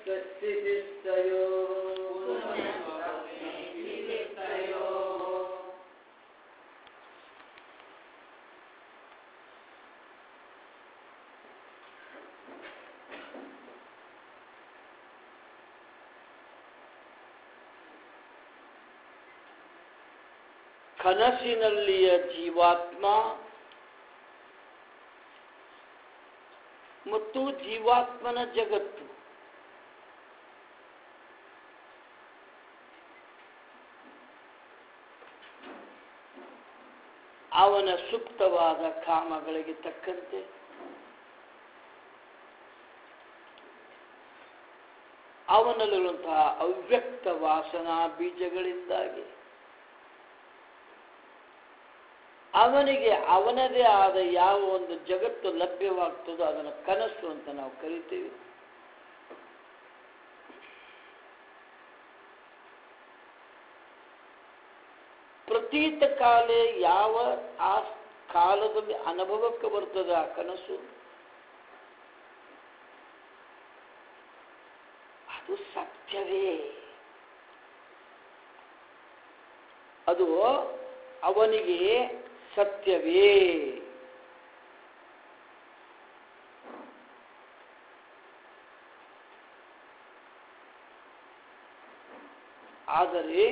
ಕನಸಿನಲ್ಲಿಯ ಜೀವಾತ್ಮ ಮತ್ತು ಜೀವಾತ್ಮನ ಜಗತ್ತು ಅವನ ಸುಪ್ತವಾದ ಕಾಮಗಳಿಗೆ ತಕ್ಕಂತೆ ಅವನಲ್ಲಿರುವಂತಹ ಅವ್ಯಕ್ತ ವಾಸನಾ ಬೀಜಗಳಿಂದಾಗಿ ಅವನಿಗೆ ಅವನದೇ ಆದ ಯಾವ ಒಂದು ಜಗತ್ತು ಲಭ್ಯವಾಗ್ತದೋ ಅದನ್ನು ಕನಸು ಅಂತ ನಾವು ಕರಿತೀವಿ ಪ್ರತೀತ ಕಾಲೇ ಯಾವ ಆ ಕಾಲದಲ್ಲಿ ಅನುಭವಕ್ಕೆ ಬರ್ತದೆ ಆ ಕನಸು ಅದು ಸತ್ಯವೇ ಅದು ಅವನಿಗೆ ಸತ್ಯವೇ ಆದರೆ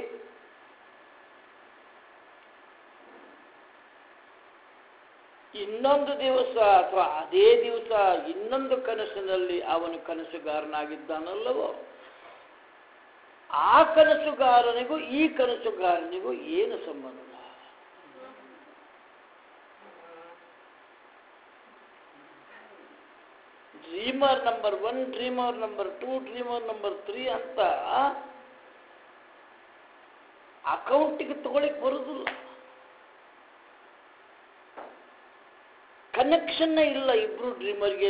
ಇನ್ನೊಂದು ದಿವಸ ಅಥವಾ ಅದೇ ದಿವಸ ಇನ್ನೊಂದು ಕನಸಿನಲ್ಲಿ ಅವನು ಕನಸುಗಾರನಾಗಿದ್ದಾನಲ್ಲವೋ ಆ ಕನಸುಗಾರನಿಗೂ ಈ ಕನಸುಗಾರನಿಗೂ ಏನು ಸಂಬಂಧ dreamer number one dreamer number two dreamer number three ಅಂತ ಅಕೌಂಟಿಗೆ ತಗೊಳಿಕ್ ಬರುದಿಲ್ಲ ಕನೆಕ್ಷನ್ ಇಲ್ಲ ಇಬ್ರು ಡ್ರೀಮರ್ಗೆ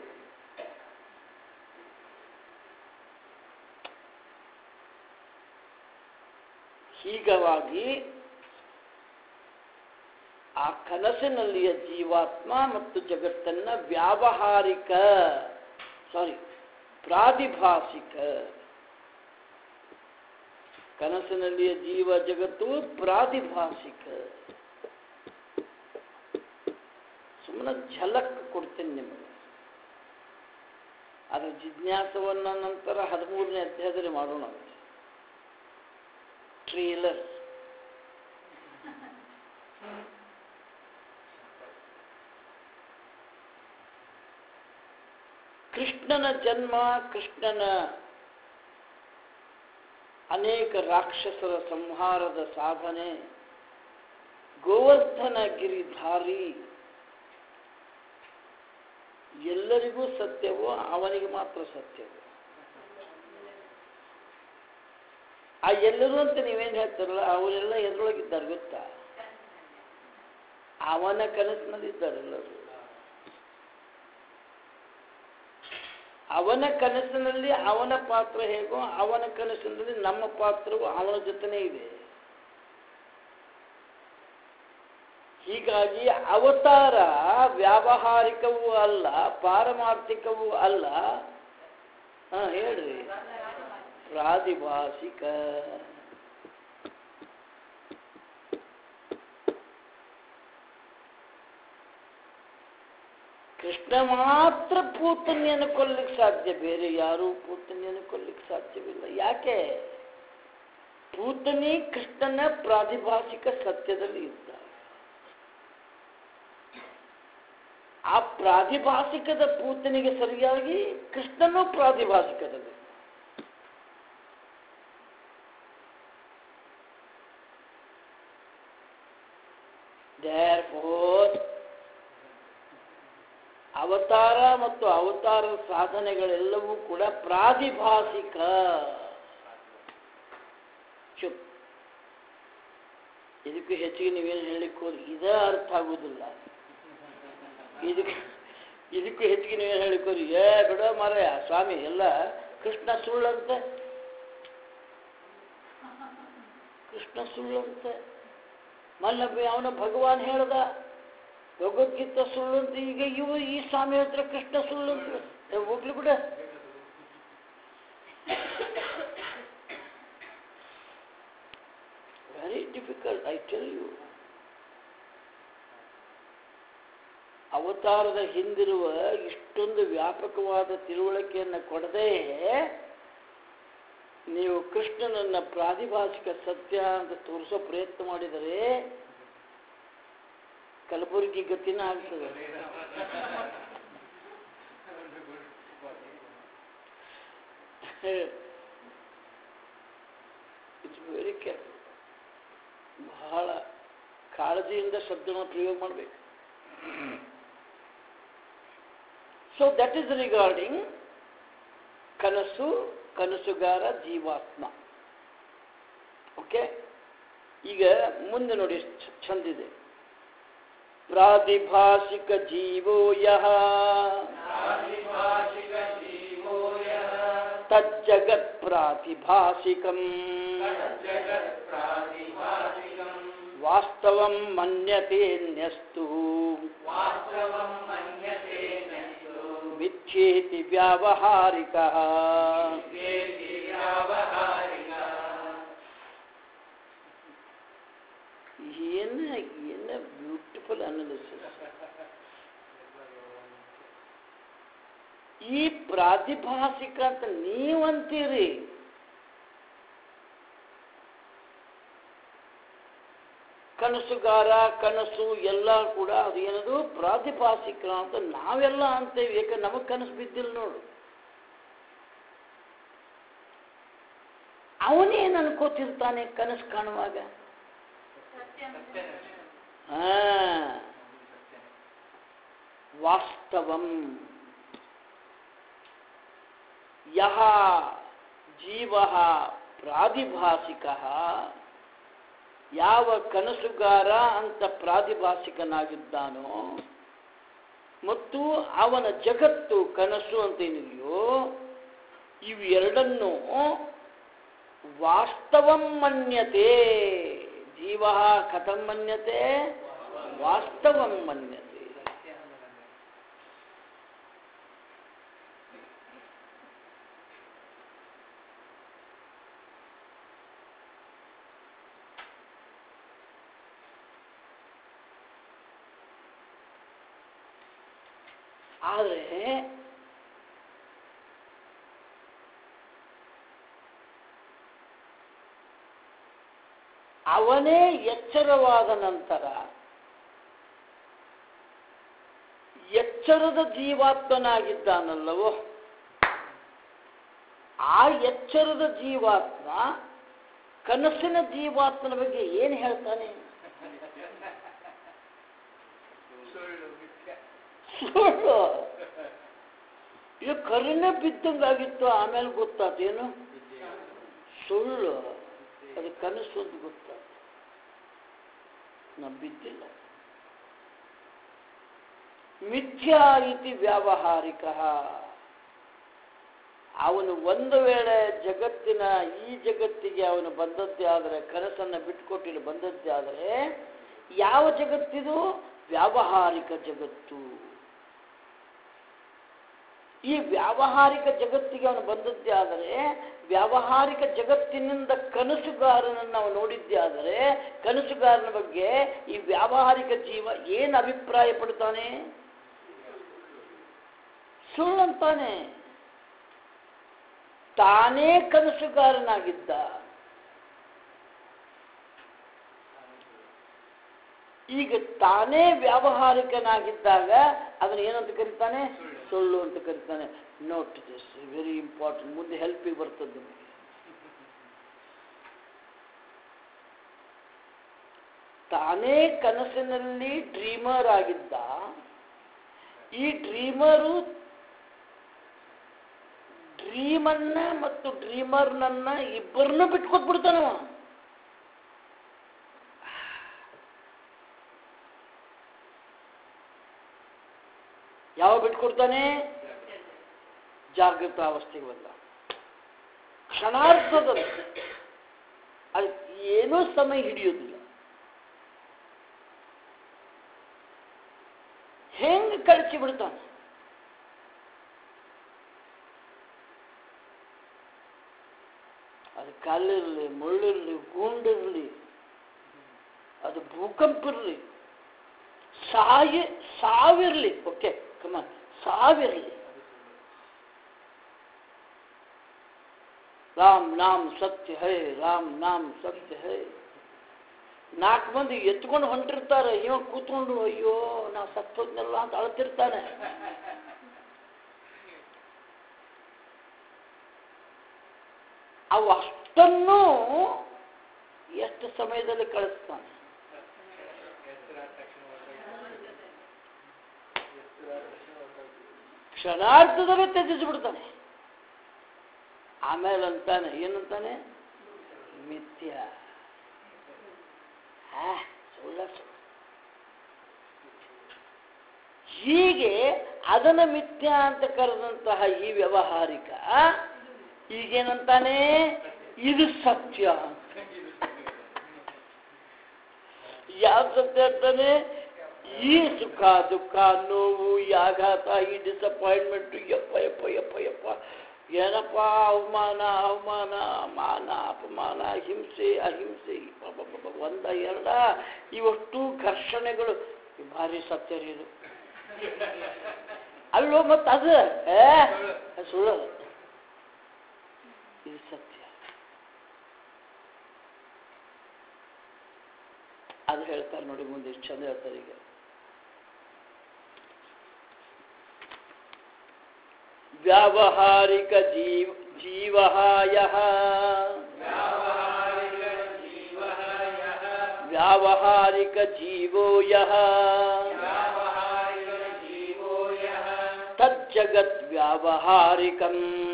ಹೀಗಾಗಿ ಆ ಕನಸಿನಲ್ಲಿಯ ಜೀವಾತ್ಮ ಮತ್ತು ಜಗತ್ತನ್ನ ವ್ಯಾವಹಾರಿಕ ಸಾರಿ ಪ್ರಾದಿಭಾಸಿಕ ಕನಸಿನಲ್ಲಿಯ ಜೀವ ಜಗತ್ತು ಪ್ರಾದಿಭಾಸಿಕ ಸುಮ್ಮನೆ ಝಲಕ್ ಕೊಡ್ತೇನೆ ನಿಮಗೆ ಅದರ ಜಿಜ್ಞಾಸವನ್ನ ನಂತರ ಹದಿಮೂರನೇ ಅಧ್ಯಾಯದಲ್ಲಿ ಮಾಡೋಣ ಟ್ರೇಲರ್ ಕೃಷ್ಣನ ಜನ್ಮ ಕೃಷ್ಣನ ಅನೇಕ ರಾಕ್ಷಸರ ಸಂಹಾರದ ಸಾಧನೆ ಗೋವರ್ಧನ ಗಿರಿಧಾರಿ ಎಲ್ಲರಿಗೂ ಸತ್ಯವೋ ಅವನಿಗೆ ಮಾತ್ರ ಸತ್ಯವೋ ಆ ಎಲ್ಲರೂ ಅಂತ ನೀವೇನು ಹೇಳ್ತಾರಲ್ಲ ಅವರೆಲ್ಲ ಎದ್ರೊಳಗಿದ್ದಾರೆ ಗೊತ್ತಾ ಅವನ ಕನಸಿನಲ್ಲಿದ್ದಾರೆ ಎಲ್ಲರೂ ಅವನ ಕನಸಿನಲ್ಲಿ ಅವನ ಪಾತ್ರ ಹೇಗೋ ಅವನ ಕನಸಿನಲ್ಲಿ ನಮ್ಮ ಪಾತ್ರವು ಅವನ ಜೊತೆನೇ ಇದೆ ಹೀಗಾಗಿ ಅವತಾರ ವ್ಯಾವಹಾರಿಕವೂ ಅಲ್ಲ ಪಾರಮಾರ್ಥಿಕವೂ ಅಲ್ಲ ಹಾ ಹೇಳ್ರಿ ಪ್ರಾದಿಭಾಸಿಕ ಕೃಷ್ಣ ಮಾತ್ರ ಪೂತನ್ಯನ್ನು ಕೊಲ್ಲಿಕ್ಕೆ ಸಾಧ್ಯ ಬೇರೆ ಯಾರೂ ಪೂತನ್ಯನ್ನು ಕೊಲ್ಲಿಕ್ಕೆ ಸಾಧ್ಯವಿಲ್ಲ ಯಾಕೆ ಪೂತನಿ ಕೃಷ್ಣನ ಪ್ರಾದಿಭಾಸಿಕ ಸತ್ಯದಲ್ಲಿ ಇದ್ದ ಆ ಪ್ರಾದಿಭಾಸಿಕದ ಪೂತನಿಗೆ ಸರಿಯಾಗಿ ಕೃಷ್ಣನು ಪ್ರಾದಿಭಾಸಿಕದಲ್ಲಿ Therefore, ಅವತಾರ ಮತ್ತು ಅವತಾರ ಸಾಧನೆಗಳೆಲ್ಲವೂ ಕೂಡ ಪ್ರಾದಿಭಾಸಿಕ ಚುಪ್ ಇದಕ್ಕೂ ಹೆಚ್ಚಿಗೆ ನೀವೇನು ಹೇಳಲಿಕ್ಕೆ ಹೋದ್ರೆ ಇದೇ ಅರ್ಥ ಆಗುವುದಿಲ್ಲ ಇದಕ್ಕೆ ಇದಕ್ಕೂ ಹೆಚ್ಚಿಗೆ ನೀವೇನು ಹೇಳಿಕ್ ಹೋರಿ ಏ ಬಿಡೋ ಮಾರಾಯ ಸ್ವಾಮಿ ಎಲ್ಲ ಕೃಷ್ಣ ಸುಳ್ಳಂತೆ ಕೃಷ್ಣ ಸುಳ್ಳಂತೆ ಮಲ್ಲಬ್ಬಿ ಅವನ ಭಗವಾನ್ ಹೇಳ್ದ ಭಗವದ್ಗೀತಾ ಸುಳ್ಳು ಅಂತ ಈಗ ಇವು ಈ ಸ್ವಾಮಿ ಹತ್ರ ಕೃಷ್ಣ ಸುಳ್ಳು ಅಂತ ಏ, ಹೋಗ್ಲಿ ಬಿಡ ಡಿಫಿಕಲ್ಟ್ ಐ ಟೆಲ್ ಯು ಅವತಾರದ ಹಿಂದಿರುವ ಇಷ್ಟೊಂದು ವ್ಯಾಪಕವಾದ ತಿಳುವಳಿಕೆಯನ್ನು ಕೊಡದೆ ನೀವು ಕೃಷ್ಣನನ್ನ ಪ್ರಾದಿಭಾಷಿಕ ಸತ್ಯ ಅಂತ ತೋರಿಸೋ ಪ್ರಯತ್ನ ಮಾಡಿದರೆ ಕಲಬುರಗಿ ಗತಿನ ಆಗ್ತದೆ ಇಟ್ಸ್ ವೆರಿ ಕೇರ್ಫುಲ್ ಬಹಳ ಕಾಳಜಿಯಿಂದ ಶಬ್ದನ ಪ್ರಯೋಗ ಮಾಡಬೇಕು ಸೊ ದಟ್ ಈಸ್ ರಿಗಾರ್ಡಿಂಗ್ ಕನಸು ಕನಸುಗಾರ ಜೀವಾತ್ಮ ಓಕೆ ಈಗ ಮುಂದೆ ನೋಡಿ ಎಷ್ಟು ಚಂದಿದೆ ಪ್ರಾದಿಭಾಷಿಕ ಜೀವೋ ಯಹ ತಜ್ಜಗತ್ ಪ್ರಾತಿಭಾಷಿಕಂ ವಾಸ್ತವಂ ಮನ್ಯತೆನ್ಯಸ್ತು ಮಿಥ್ಯೇತಿ ವ್ಯಾವಹಾರಿಕ ಏನು ಏನು ಬ್ಯೂಟಿಫುಲ್ ಅನಾಲಿಸಿಸ್ ಈ ಪ್ರಾತಿಭಾಷಿಕ ಅಂತ ನೀವಂತೀರಿ ಕನಸುಗಾರ ಕನಸು ಎಲ್ಲ ಕೂಡ ಅದು ಏನದು ಪ್ರಾತಿಭಾಷಿಕ ಅಂತ ನಾವೆಲ್ಲ ಅಂತೇವೆ ಯಾಕೆ ನಮಗೆ ಕನಸು ಬಿದ್ದಿಲ್ಲ ನೋಡು ಅವನೇನು ಅನ್ಕೋತಿರ್ತಾನೆ ಕನಸು ಕಾಣುವಾಗ ಹಾ ವಾಸ್ತವಂ ಯಹ ಜೀವ ಪ್ರಾದಿಭಾಷಿಕ ಯಾವ ಕನಸುಗಾರ ಅಂತ ಪ್ರಾದಿಭಾಷಿಕನಾಗಿದ್ದಾನೋ ಮತ್ತು ಅವನ ಜಗತ್ತು ಕನಸು ಅಂತ ಏನಿದೆಯೋ ಇವು ಎರಡನ್ನು ವಾಸ್ತವಂ ಮನ್ಯತೆ ಜೀವ ಕಥಂ ಮನ್ಯತೆ ವಾಸ್ತವಂ ಮನ್ಯತೆ ಆದರೆ ಅವನೇ ಎಚ್ಚರವಾದ ನಂತರ ಎಚ್ಚರದ ಜೀವಾತ್ಮನಾಗಿದ್ದಾನಲ್ಲವೋ ಆ ಎಚ್ಚರದ ಜೀವಾತ್ಮ ಕನಸಿನ ಜೀವಾತ್ಮನ ಬಗ್ಗೆ ಏನು ಹೇಳ್ತಾನೆ ಸುಳ್ಳು ಇದು ಕರುಣೆ ಬಿದ್ದಂಗಾಗಿತ್ತು ಆಮೇಲೆ ಗೊತ್ತಾತೇನು ಸುಳ್ಳು ಅದು ಕನಸು ಅಂತ ಗೊತ್ತಾತ ನಾ ಬಿದ್ದಿಲ್ಲ ಮಿಥ್ಯಾ ಇತಿ ವ್ಯಾವಹಾರಿಕ ಅವನು ಒಂದು ವೇಳೆ ಜಗತ್ತಿನ ಈ ಜಗತ್ತಿಗೆ ಅವನು ಬಂದದ್ದೇ ಆದರೆ ಕನಸನ್ನು ಬಿಟ್ಟುಕೊಟ್ಟಿಲ್ಲ ಬಂದದ್ದೇ ಆದರೆ ಯಾವ ಜಗತ್ತಿದು ವ್ಯಾವಹಾರಿಕ ಜಗತ್ತು ಈ ವ್ಯಾವಹಾರಿಕ ಜಗತ್ತಿಗೆ ಅವನು ಬಂದದ್ದೇ ಆದರೆ ವ್ಯಾವಹಾರಿಕ ಜಗತ್ತಿನಿಂದ ಕನಸುಗಾರನನ್ನು ನಾವು ನೋಡಿದ್ದೇ ಆದರೆ ಕನಸುಗಾರನ ಬಗ್ಗೆ ಈ ವ್ಯಾವಹಾರಿಕ ಜೀವ ಏನು ಅಭಿಪ್ರಾಯ ಪಡ್ತಾನೆ ಸುಳ್ಳಂತಾನೆ ತಾನೇ ಕನಸುಗಾರನಾಗಿದ್ದ ಈಗ ತಾನೇ ವ್ಯಾವಹಾರಿಕನಾಗಿದ್ದಾಗ ಅದನ್ನು ಏನಂತ ಕರೀತಾನೆ ಸುಳ್ಳು ಅಂತ ಕರೀತಾನೆ ನೋಟ್ ದಿಸ್ ವೆರಿ ಇಂಪಾರ್ಟೆಂಟ್ ಮುಂದೆ ಹೆಲ್ಪಿಗೆ ಬರ್ತದೆ ನಿಮಗೆ ತಾನೇ ಕನಸಿನಲ್ಲಿ ಡ್ರೀಮರ್ ಆಗಿದ್ದ ಈ ಡ್ರೀಮರು ಡ್ರೀಮನ್ನ ಮತ್ತು ಡ್ರೀಮರ್ನನ್ನ ಇಬ್ಬರನ್ನೂ ಬಿಟ್ಕೊಟ್ಬಿಡ್ತಾನವ ಯಾವ ಬಿಟ್ಕೊಡ್ತಾನೆ ಜಾಗೃತ ಅವಸ್ಥೆಗೆ ಬಂದ ಕ್ಷಣಾರ್ಧದಲ್ಲಿ ಅದು ಏನೂ ಸಮಯ ಹಿಡಿಯೋದಿಲ್ಲ ಹೆಂಗ್ ಕಳಿಸಿ ಬಿಡ್ತಾನೆ ಅದು ಕಲ್ಲಿರಲಿ ಮುಳ್ಳಿರಲಿ ಗುಂಡಿರಲಿ ಅದು ಭೂಕಂಪ ಇರಲಿ ಸಾಯಿ ಸಾವಿರಲಿ ಓಕೆ ಕಮ ಸಾವಿರಲಿ ರಾಮ್ ನಾಮ್ ಸತ್ಯ ಹೈ ರಾಮ್ ನಾಮ್ ಸತ್ಯ ಹೈ ನಾಲ್ಕು ಮಂದಿ ಎತ್ಕೊಂಡು ಹೊಂಟಿರ್ತಾರೆ ಇವ ಕೂತ್ಕೊಂಡು ಅಯ್ಯೋ ನಾ ಸತ್ತೋದ್ನೆಲ್ಲ ಅಂತ ಅಳ್ತಿರ್ತಾನೆ ಅವು ಅಷ್ಟನ್ನೂ ಎಷ್ಟು ಸಮಯದಲ್ಲಿ ಕಳಿಸ್ತಾನೆ ಕ್ಷಣಾರ್ಧದಲ್ಲೇ ತ್ಯಜಿಸ್ಬಿಡ್ತಾನೆ ಆಮೇಲೆ ಅಂತಾನೆ ಏನಂತಾನೆ ಮಿಥ್ಯ ಹಾ, ಸುಳ್ಳ ಸುಳ್ಳು ಹೀಗೆ ಅದನ್ನ ಮಿಥ್ಯ ಅಂತ ಕರೆದಂತಹ ಈ ವ್ಯವಹಾರಿಕ ಈಗೇನಂತಾನೆ ಇದು ಸತ್ಯ ಅಂತ ಯಾವ ಸತ್ಯ ಅಂತಾನೆ ಈ ಸುಖ ದುಃಖ ನೋವು ಈ ಆಘಾತ ಈ ಡಿಸಪಾಯಿಂಟ್ಮೆಂಟ್ ಯಪ್ಪ ಯಪ್ಪ ಯಪ್ಪ ಯಪ್ಪ ಏನಪ್ಪ ಅವಮಾನ ಅವಮಾನ ಮಾನ ಅಪಮಾನ ಹಿಂಸೆ ಅಹಿಂಸೆ ಅಬ್ಬಬ್ಬಬ್ಬ, ಒಂದ ಎರಡ ಇವಷ್ಟು ಘರ್ಷಣೆಗಳು ಈ ಭಾರಿ ಸತ್ಯ ರೀ ಇದು ಅಲ್ಲೋ ಮತ್ತೆ ಅದು ಏ ಅದು ಸುಳ್ಳು ಅದು. ಇದು ಸತ್ಯ ಅದು ಹೇಳ್ತಾರೆ ನೋಡಿ ಮುಂದೆ ಎಷ್ಟು ಚಂದ ಹೇಳ್ತಾರೆ ಈಗ ವ್ಯಾವಹಾರಿಕ ಜೀವ ಜೀವ ಯಃ ವ್ಯಾವಹಾರಿಕ ಜೀವೋ ಯಃ ತಜ್ಜಗತ್ ವ್ಯಾವಹಾರಿಕಂ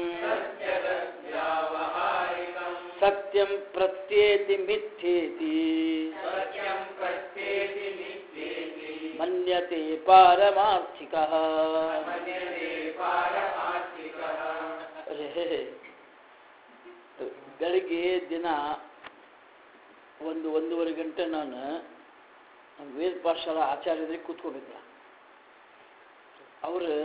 ಸತ್ಯಂ ಪ್ರತ್ಯೇತಿ ಮಿಥ್ಯೇತಿ ಮನ್ಯತೆ ಪಾರಮಾರ್ಥಿಕ ಬೆಳಿಗ್ಗೆ ದಿನ ಒಂದು ಒಂದೂವರೆ ಗಂಟೆ ನಾನು ನಮ್ಮ ವೇದ ಪಾಠಶಾಲಾ ಆಚಾರ್ಯರಿಗೆ ಕೂತ್ಕೊಂಡಿದ್ದೆ ಅವರು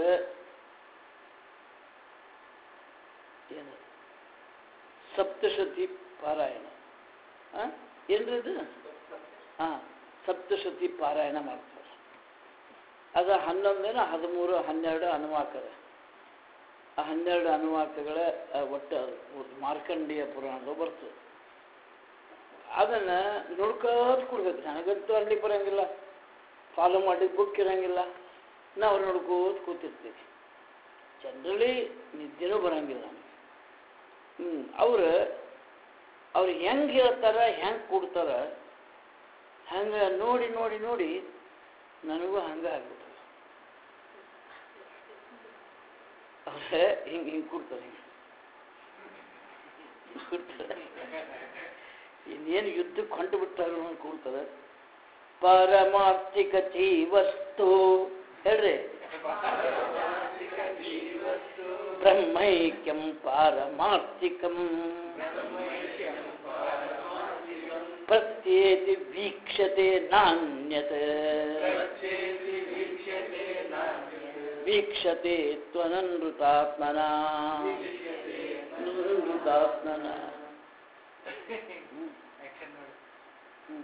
ಏನು ಸಪ್ತಶತಿ ಪಾರಾಯಣ ಆ? ಏನ್ರಿ ಇದು ಹಾಂ ಸಪ್ತಶತಿ ಪಾರಾಯಣ ಮಾಡ್ತಾರೆ ಅದು ಹನ್ನೊಂದೇನ ಹದಿಮೂರು ಹನ್ನೆರಡು ಅನುವಾಕದ ಆ ಹನ್ನೆರಡು ಅನುವಾಕಗಳ ಆ, ಒಟ್ಟು ಅದು ಮಾರ್ಕಂಡೇಯ ಪುರಾಣದ ಬರ್ತದೆ ಅದನ್ನು ನೋಡ್ಕೋತ ಕೊಡ್ಬೇಕು ನನಗಂತೂ ಅಲ್ಲಿ ಬರೋಂಗಿಲ್ಲ ಫಾಲೋ ಮಾಡ್ಲಿಕ್ಕೆ ಬುಕ್ ಇರೋಂಗಿಲ್ಲ ನಾವು ನೋಡ್ಕೋತ ಕೂತಿರ್ತೀವಿ ಜನರಲಿ ನಿದ್ದೆನೂ ಬರೋಂಗಿಲ್ಲ ನಮಗೆ ಹ್ಞೂ ಅವ್ರು ಅವ್ರು ಹೆಂಗೆ ಹೇಳ್ತಾರ ಹೆಂಗೆ ಕೊಡ್ತಾರ ಹಂಗೆ ನೋಡಿ ನೋಡಿ ನೋಡಿ ನನಗೂ ಹಂಗೆ ಆಗ್ಬಿಟ್ಟದ ಅವ್ರೆ ಹಿಂಗೆ ಹಿಂಗೆ ಕೊಡ್ತಾರೆ ಹಿಂಗೆ ಕೊಡ್ತಾರೆ ಇನ್ನೇನು ಯುದ್ಧಕ್ಕೆ ಹೊಂಟು ಬಿಟ್ಟಾರ ಕೂಡ್ತದೆ ಪಾರಮಾರ್ಥಿಕ ಜೀವಸ್ತು ಹೇಳ್ರಿ ಬ್ರಹ್ಮೈಕ್ಯಂ ಪಾರಮಾರ್ಥಿಕಂ ಪ್ರತ್ಯೇತಿ ವೀಕ್ಷತೆ ನಾಣ್ಯತ ವೀಕ್ಷತೆ ತ್ವನನೃತಾತ್ಮನ ನೃತಾತ್ಮನ ಹ್ಮ್.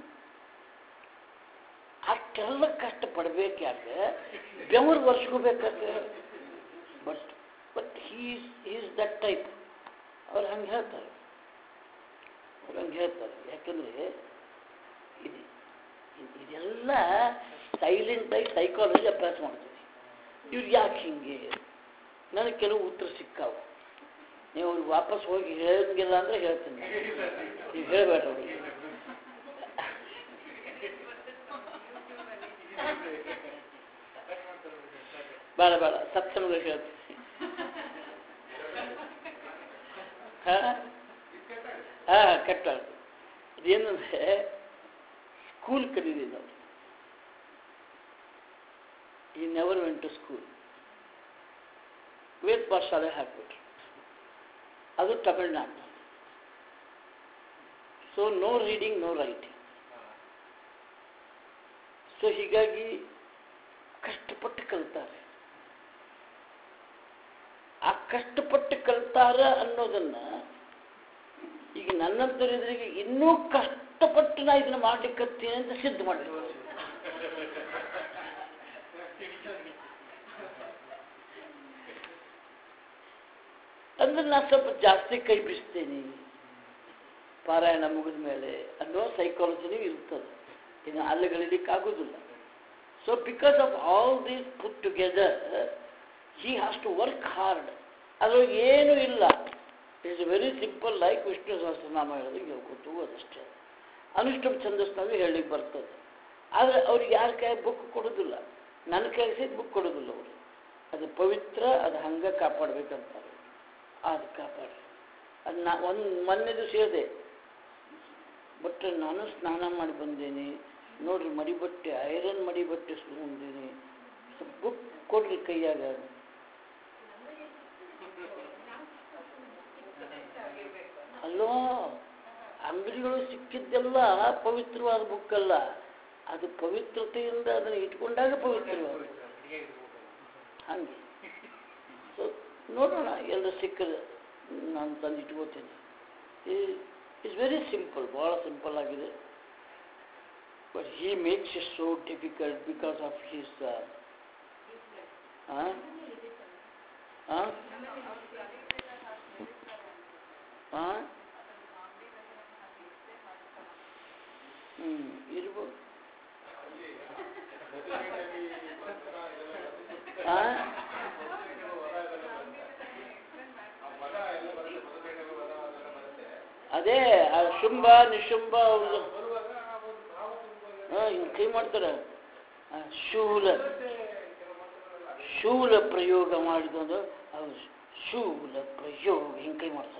ಅಷ್ಟೆಲ್ಲ ಕಷ್ಟ ಪಡ್ಬೇಕು ಯಾಕೆ ಬೆವರು ವರ್ಷಕೋಬೇಕಾದ್ರೆ but but he's is that type ಅವ್ರು ಹಂಗೆ ಹೇಳ್ತಾರೆ ಅವ್ರು ಹಂಗೆ ಹೇಳ್ತಾರೆ ಯಾಕಂದರೆ ಇದು ಇದ್- ಇದೆಲ್ಲ ಸೈಲೆಂಟಾಗಿ ಸೈಕಾಲಜಿ ಅಭ್ಯಾಸ ಮಾಡ್ತೀವಿ ಇವ್ರು ಯಾಕೆ ಹಿಂಗೆ ನನಗೆ ಕೆಲವು ಉತ್ತರ ಸಿಕ್ಕಾವು ನೀವು ಅವ್ರಿಗೆ ವಾಪಸ್ ಹೋಗಿ ಹೇಳಂಗಿಲ್ಲ ಅಂದರೆ ಹೇಳ್ತೀನಿ ನೀವು ಹೇಳಬೇಡ ಅವ್ರಿಗೆ ಬೇಡ ಬೇಡ ಸತ್ಸಂಗ ಹೇಳ್ತೀನಿ ಹಾ ಹಾ ಕಟ್ಟ ಅದೇನಂದ್ರೆ ಸ್ಕೂಲ್ ಕಲೀರಿ ನಾವು ಈ ನೆವರ್ ವೆಂಟ್ ಟು ಸ್ಕೂಲ್ ವೇದ ಪಾಠಶಾಲೆ ಹಾಕ್ಬಿಟ್ರು ಅದು Tamil Nadu so no reading no writing so ಹೀಗಾಗಿ ಕಷ್ಟಪಟ್ಟು ಕಲ್ತಾರೆ ಆ ಕಷ್ಟಪಟ್ಟು ಕಲ್ತಾರ ಅನ್ನೋದನ್ನ ಈಗ ನನ್ನಂತರಿದ್ರಿಗೆ ಇನ್ನೂ ಕಷ್ಟ ಕಷ್ಟಪಟ್ಟು ನಾ ಇದನ್ನ ಮಾಡ್ಲಿಕ್ಕತ್ತೀನಿ ಅಂತ ಸಿದ್ಧ ಮಾಡಬೇಕು ಅಂದ್ರೆ ನಾ ಸ್ವಲ್ಪ ಜಾಸ್ತಿ ಕೈ ಬೀಸ್ತೇನೆ ಪಾರಾಯಣ ಮುಗಿದ ಮೇಲೆ ಅನ್ನೋ ಸೈಕಾಲಜಿನೂ ಇರ್ತದೆ ಇನ್ನು ಅಲ್ಲಗಳಿಲಿಕ್ಕೆ ಆಗೋದಿಲ್ಲ so because of all these put together he has to work hard ಅದ್ರೊಳಗೆ ಏನೂ ಇಲ್ಲ it's very simple like Vishnu Sahasranama ಹೇಳೋದು ಹೇಳ್ಕೊತು ಅದಷ್ಟೇ ಅನುಷ್ಠುಪ್ ಛಂದಸ್ನಾಗೂ ಹೇಳಲಿಕ್ಕೆ ಬರ್ತದೆ ಆದರೆ ಅವ್ರಿಗೆ ಯಾರ ಕೈ ಬುಕ್ ಕೊಡೋದಿಲ್ಲ ನನ್ನ ಕೈ ಸಹಿತ ಬುಕ್ ಕೊಡೋದಿಲ್ಲ ಅವರು ಅದು ಪವಿತ್ರ ಅದು ಹಂಗೆ ಕಾಪಾಡ್ಬೇಕಂತಾರೆ ಅದು ಕಾಪಾಡ್ರಿ ಅದು ನಾ ಒಂದು ಮೊನ್ನೆ ದಿವಸ ಹೇಳಿದೆ ಬಟ್ ನಾನು ಸ್ನಾನ ಮಾಡಿ ಬಂದೇನೆ ನೋಡ್ರಿ ಮಡಿ ಬಟ್ಟೆ ಐರನ್ ಮಡಿ ಬಟ್ಟೆ ಸುಮ್ಮಂದೇನೆ ಸ್ವಲ್ಪ ಬುಕ್ ಕೊಡ್ರಿ ಕೈಯಾಗ ಅಲ್ಲೋ ಅಂಗಡಿಗಳು ಸಿಕ್ಕಿದ್ದೆಲ್ಲ ಪವಿತ್ರವಾದ ಬುಕ್ ಅಲ್ಲ ಅದು ಪವಿತ್ರತೆಯಿಂದ ಅದನ್ನು ಇಟ್ಕೊಂಡಾಗ ಪವಿತ್ರವಾದ ಹಂಗೆ ಸೊ ನೋಡೋಣ ಎಲ್ಲ ಸಿಕ್ಕರೆ ನಾನು ತಂದು ಇಟ್ಕೋತೀನಿ ಇಟ್ಸ್ ವೆರಿ ಸಿಂಪಲ್ ಭಾಳ ಸಿಂಪಲ್ ಆಗಿದೆ but he makes it so difficult because of his ಹಾಂ ಹಾಂ ಹಾಂ ಹ್ಞೂ ಇರ್ಬೋದು ಹಾಂ ಅದೇ ಆ ಶುಂಭ ನಿಶುಂಭ ಅವ್ರದ್ದು ಹಾಂ ಹಿಂಗೆ ಕೈ ಮಾಡ್ತಾರೆ ಆ, ಶೂಲ ಶೂಲ ಪ್ರಯೋಗ ಮಾಡಿಕೊಂಡು ಅವ್ರು ಶೂಲ ಪ್ರಯೋಗ ಹಿಂಗೆ ಕೈ ಮಾಡ್ತಾರೆ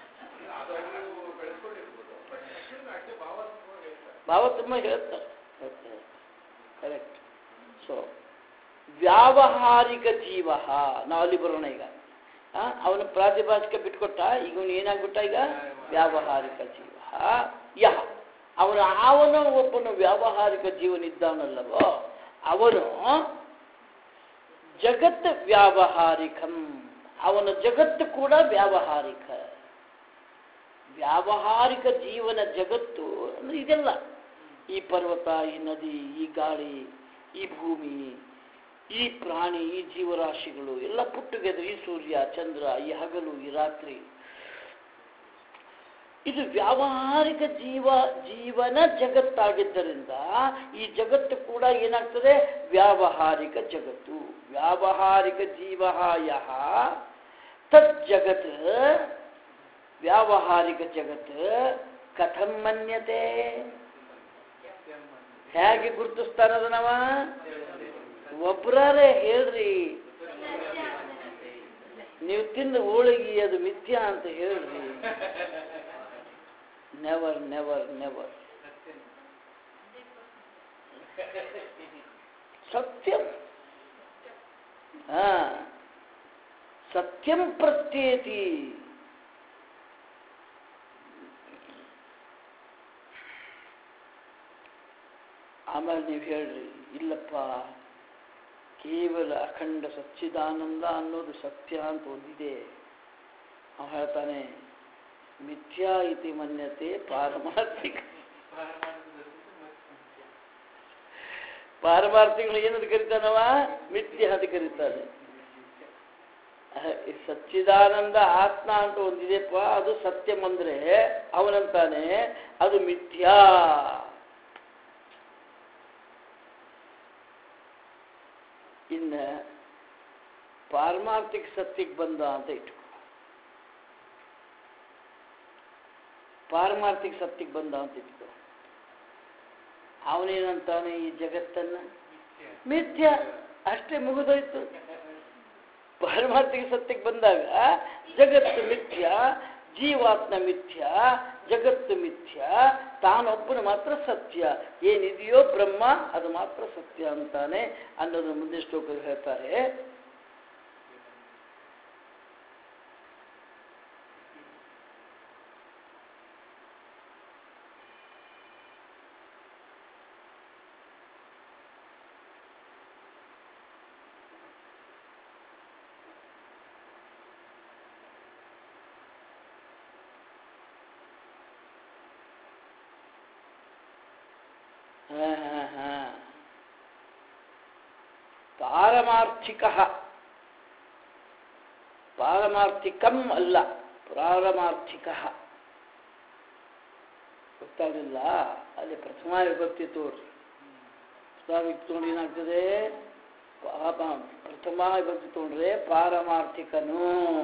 ಭಾವ ತುಂಬ ಹೇಳ್ತಾರೆ ಕರೆಕ್ಟ್ ಸೊ ವ್ಯಾವಹಾರಿಕ ಜೀವ ನಾವು ಅಲ್ಲಿ ಬರೋಣ ಈಗ ಆ, ಅವನ ಪ್ರಾತಿಭಾಷಿಕ ಬಿಟ್ಕೊಟ್ಟ ಈಗ ಅವನು ಏನಾಗ್ಬಿಟ್ಟ ಈಗ ವ್ಯಾವಹಾರಿಕ ಜೀವ ಯಹ ಅವನು ಅವನ ಒಬ್ಬನು ವ್ಯಾವಹಾರಿಕ ಜೀವನಿದ್ದಾನಲ್ಲವೋ ಅವನು ಜಗತ್ ವ್ಯಾವಹಾರಿಕಂ ಅವನ ಜಗತ್ತು ಕೂಡ ವ್ಯಾವಹಾರಿಕ ವ್ಯಾವಹಾರಿಕ ಜೀವನ ಜಗತ್ತು ಅಂದ್ರೆ ಇದೆಲ್ಲ ಈ ಪರ್ವತ ಈ ನದಿ ಈ ಗಾಳಿ ಈ ಭೂಮಿ ಈ ಪ್ರಾಣಿ ಈ ಜೀವರಾಶಿಗಳು ಎಲ್ಲ ಪುಟ್ಟುಗೆದು ಈ ಸೂರ್ಯ ಚಂದ್ರ ಈ ಹಗಲು ಈ ರಾತ್ರಿ ಇದು ವ್ಯಾವಹಾರಿಕ ಜೀವ ಜೀವನ ಜಗತ್ತಾಗಿದ್ದರಿಂದ ಈ ಜಗತ್ತು ಕೂಡ ಏನಾಗ್ತದೆ ವ್ಯಾವಹಾರಿಕ ಜಗತ್ತು ವ್ಯಾವಹಾರಿಕ ಜೀವ ಯಹ ತತ್ ಜಗತ್ ವ್ಯಾವಹಾರಿಕ ಜಗತ್ ಕಥಂ ಮನ್ಯತೆ ಹೇಗೆ ಗುರುತಿಸ್ತಾನದನವ ಒಬ್ರಾರೇ ಹೇಳ್ರಿ ನೀವು ತಿಂದ ಹೋಳಿಗೆ ಅದು ಮಿಥ್ಯಾ ಅಂತ ಹೇಳ್ರಿ ನೆವರ್ ನೆವರ್ ನೆವರ್ ಸತ್ಯಂ ಹಾ ಸತ್ಯಂ ಪ್ರತ್ಯೇತಿ ಆಮೇಲೆ ನೀವು ಹೇಳ್ರಿ ಇಲ್ಲಪ್ಪ ಕೇವಲ ಅಖಂಡ ಸಚ್ಚಿದಾನಂದ ಅನ್ನೋದು ಸತ್ಯ ಅಂತ ಒಂದಿದೆ ಅವ ಹೇಳ್ತಾನೆ ಮಿಥ್ಯಾ ಇತಿ ಮನ್ಯತೆ ಪಾರಮಾರ್ಥಿಕ ಪಾರಮಾರ್ಥಿಗಳು ಏನಂತ ಕರಿತಾನವ ಮಿಥ್ಯ ಅಂತ ಕರೀತಾನೆ ಅಹ್, ಈ ಸಚ್ಚಿದಾನಂದ ಆತ್ಮ ಅಂತ ಒಂದಿದೆಪ್ಪ ಅದು ಸತ್ಯಂ ಅಂದ್ರೆ ಅವನಂತಾನೆ ಅದು ಮಿಥ್ಯಾ ಇನ್ನ ಪಾರಮಾರ್ಥಿಕ ಸತ್ಯಕ್ಕೆ ಬಂದ ಅಂತ ಇಟ್ಕೊ ಪಾರಮಾರ್ಥಿಕ ಸತ್ಯಕ್ಕೆ ಬಂದ ಅಂತ ಇಟ್ಕೊ ಅವನೇನಂತಾನೆ ಈ ಜಗತ್ತನ್ನ ಮಿಥ್ಯ ಅಷ್ಟೇ ಮುಗಿದೋಯ್ತು ಪಾರಮಾರ್ಥಿಕ ಸತ್ಯಕ್ಕೆ ಬಂದಾಗ ಜಗತ್ತು ಮಿಥ್ಯ ಜೀವಾತ್ಮ ಮಿಥ್ಯ ಜಗತ್ತು ಮಿಥ್ಯ ತಾನೊಬ್ಬನು ಮಾತ್ರ ಸತ್ಯ ಏನಿದೆಯೋ ಬ್ರಹ್ಮ ಅದು ಮಾತ್ರ ಸತ್ಯ ಅಂತಾನೆ ಅನ್ನೋದು ಮುಂದಿನ ಶ್ಲೋಕದಲ್ಲಿ ಹೇಳ್ತಾರೆ ಹಾ, ಹಾ, ಹಾ. ಪಾರಮಾರ್ಥಿಕ ಪಾರಮಾರ್ಥಿಕಂ ಅಲ್ಲ ಪಾರಮಾರ್ಥಿಕ ಗೊತ್ತಾಗಲಿಲ್ಲ ಅಲ್ಲಿ ಪ್ರಥಮ ವಿಭಕ್ತಿ ತೋರಿ ಪ್ರಥಮ ವಿಭಕ್ತಿ ತಗೊಂಡು ಏನಾಗ್ತದೆ ಪಾಪ ಪ್ರಥಮ ವಿಭಕ್ತಿ ತಗೊಂಡ್ರೆ ಪಾರಮಾರ್ಥಿಕನು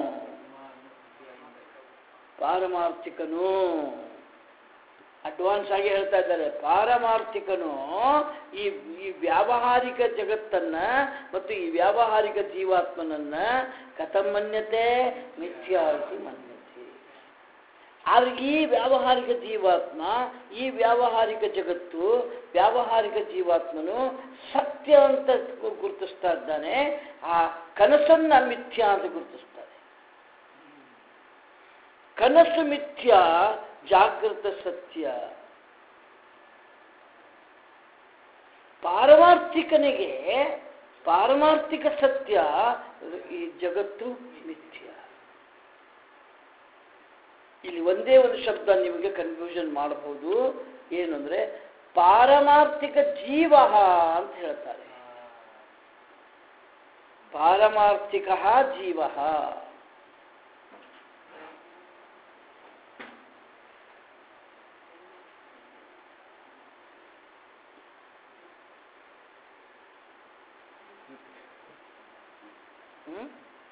ಪಾರಮಾರ್ಥಿಕನು ಅಡ್ವಾನ್ಸ್ ಆಗಿ ಹೇಳ್ತಾ ಇದ್ದಾರೆ ಪಾರಮಾರ್ಥಿಕನು ಈ ಈ ವ್ಯಾವಹಾರಿಕ ಜಗತ್ತನ್ನ ಮತ್ತು ಈ ವ್ಯಾವಹಾರಿಕ ಜೀವಾತ್ಮನನ್ನ ಕಥಮನ್ಯತೆ ಮಿಥ್ಯಾತಿ ಮನ್ಯತೆ ಆದ್ರೆ ಈ ವ್ಯಾವಹಾರಿಕ ಜೀವಾತ್ಮ ಈ ವ್ಯಾವಹಾರಿಕ ಜಗತ್ತು ವ್ಯಾವಹಾರಿಕ ಜೀವಾತ್ಮನು ಸತ್ಯ ಅಂತ ಗುರುತಿಸ್ತಾ ಇದ್ದಾನೆ ಆ ಕನಸನ್ನ ಮಿಥ್ಯ ಅಂತ ಗುರುತಿಸ್ತಾನೆ ಕನಸು ಮಿಥ್ಯ ಜಾಗೃತ ಸತ್ಯ ಪಾರಮಾರ್ಥಿಕನಿಗೆ ಪಾರಮಾರ್ಥಿಕ ಸತ್ಯ ಈ ಜಗತ್ತು ಮಿಥ್ಯ ಇಲ್ಲಿ ಒಂದೇ ಒಂದು ಶಬ್ದ ನಿಮಗೆ ಕನ್ಫ್ಯೂಷನ್ ಮಾಡಬಹುದು ಏನು ಅಂದ್ರೆ ಪಾರಮಾರ್ಥಿಕ ಜೀವ ಅಂತ ಹೇಳ್ತಾರೆ ಪಾರಮಾರ್ಥಿಕ ಜೀವ ಹ್ಮ್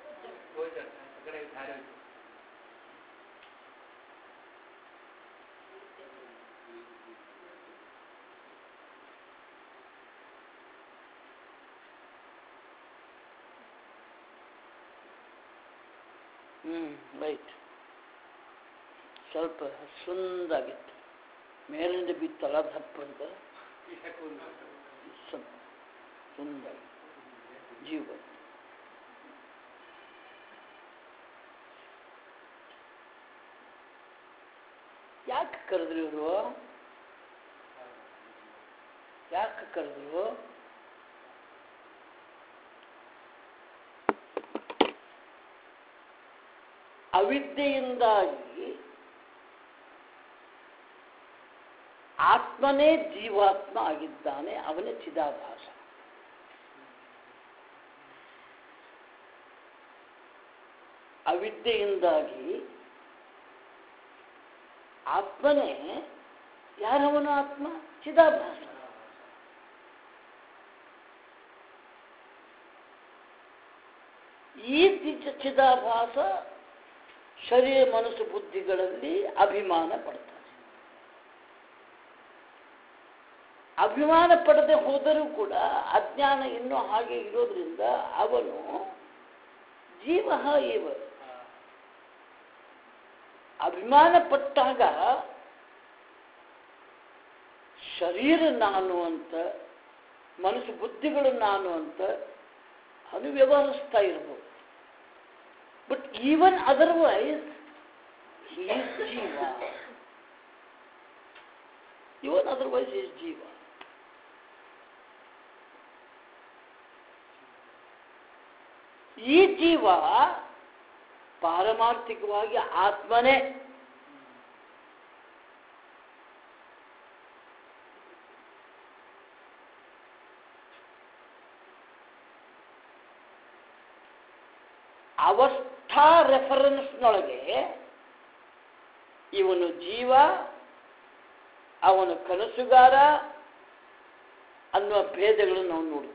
ಹ್ಮ್ ರೈಟ್ ಸ್ವಲ್ಪ ಸುಂದಾಗಿತ್ತು ಮೇಲಿಂದ ಬಿತ್ತಲ್ಲ ದಪ್ಪ ಅಂತ ಸ್ವಲ್ಪ ಸುಂದಾಗಿ ಜೀವ ಬಂತು. ಯಾಕೆ ಕರೆದ್ರು ಇವರು ಯಾಕೆ ಕರೆದ್ರು ಅವಿದ್ಯೆಯಿಂದಾಗಿ ಆತ್ಮನೇ ಜೀವಾತ್ಮ ಆಗಿದ್ದಾನೆ ಅವನೇ ಚಿದಾಭಾಸ ಅವಿದ್ಯೆಯಿಂದಾಗಿ ಆತ್ಮನೇ ಯಾರವನು ಆತ್ಮ ಚಿದಾಭಾಸ ಈ ಚಿಚ- ಚಿದಾಭಾಸ ಶರೀರ ಮನಸ್ಸು ಬುದ್ಧಿಗಳಲ್ಲಿ ಅಭಿಮಾನ ಪಡ್ತಾನೆ ಅಭಿಮಾನ ಪಡದೆ ಹೋದರೂ ಕೂಡ ಅಜ್ಞಾನ ಇನ್ನೂ ಹಾಗೆ ಇರೋದ್ರಿಂದ ಅವನು ಜೀವ ಇವ ಅಭಿಮಾನ ಪಟ್ಟಾಗ ಶರೀರ ನಾನು ಅಂತ ಮನಸ್ಸು ಬುದ್ಧಿಗಳು ನಾನು ಅಂತ ಅದು ವ್ಯವಹರಿಸ್ತಾ ಇರ್ಬೋದು ಬಟ್ ಈವನ್ ಅದರ್ವೈಸ್ ಜೀವ ಇವನ್ ಅದರ್ವೈಸ್ ಈಸ್ ಜೀವ ಈ ಜೀವ ಪಾರಮಾರ್ಥಿಕವಾಗಿ ಆತ್ಮನೇ ಅವಸ್ಥಾ ರೆಫರೆನ್ಸ್ನೊಳಗೆ ಇವನು ಜೀವ ಅವನು ಕನಸುಗಾರ ಅನ್ನುವ ಭೇದಗಳನ್ನು ನಾವು ನೋಡ್ತೀವಿ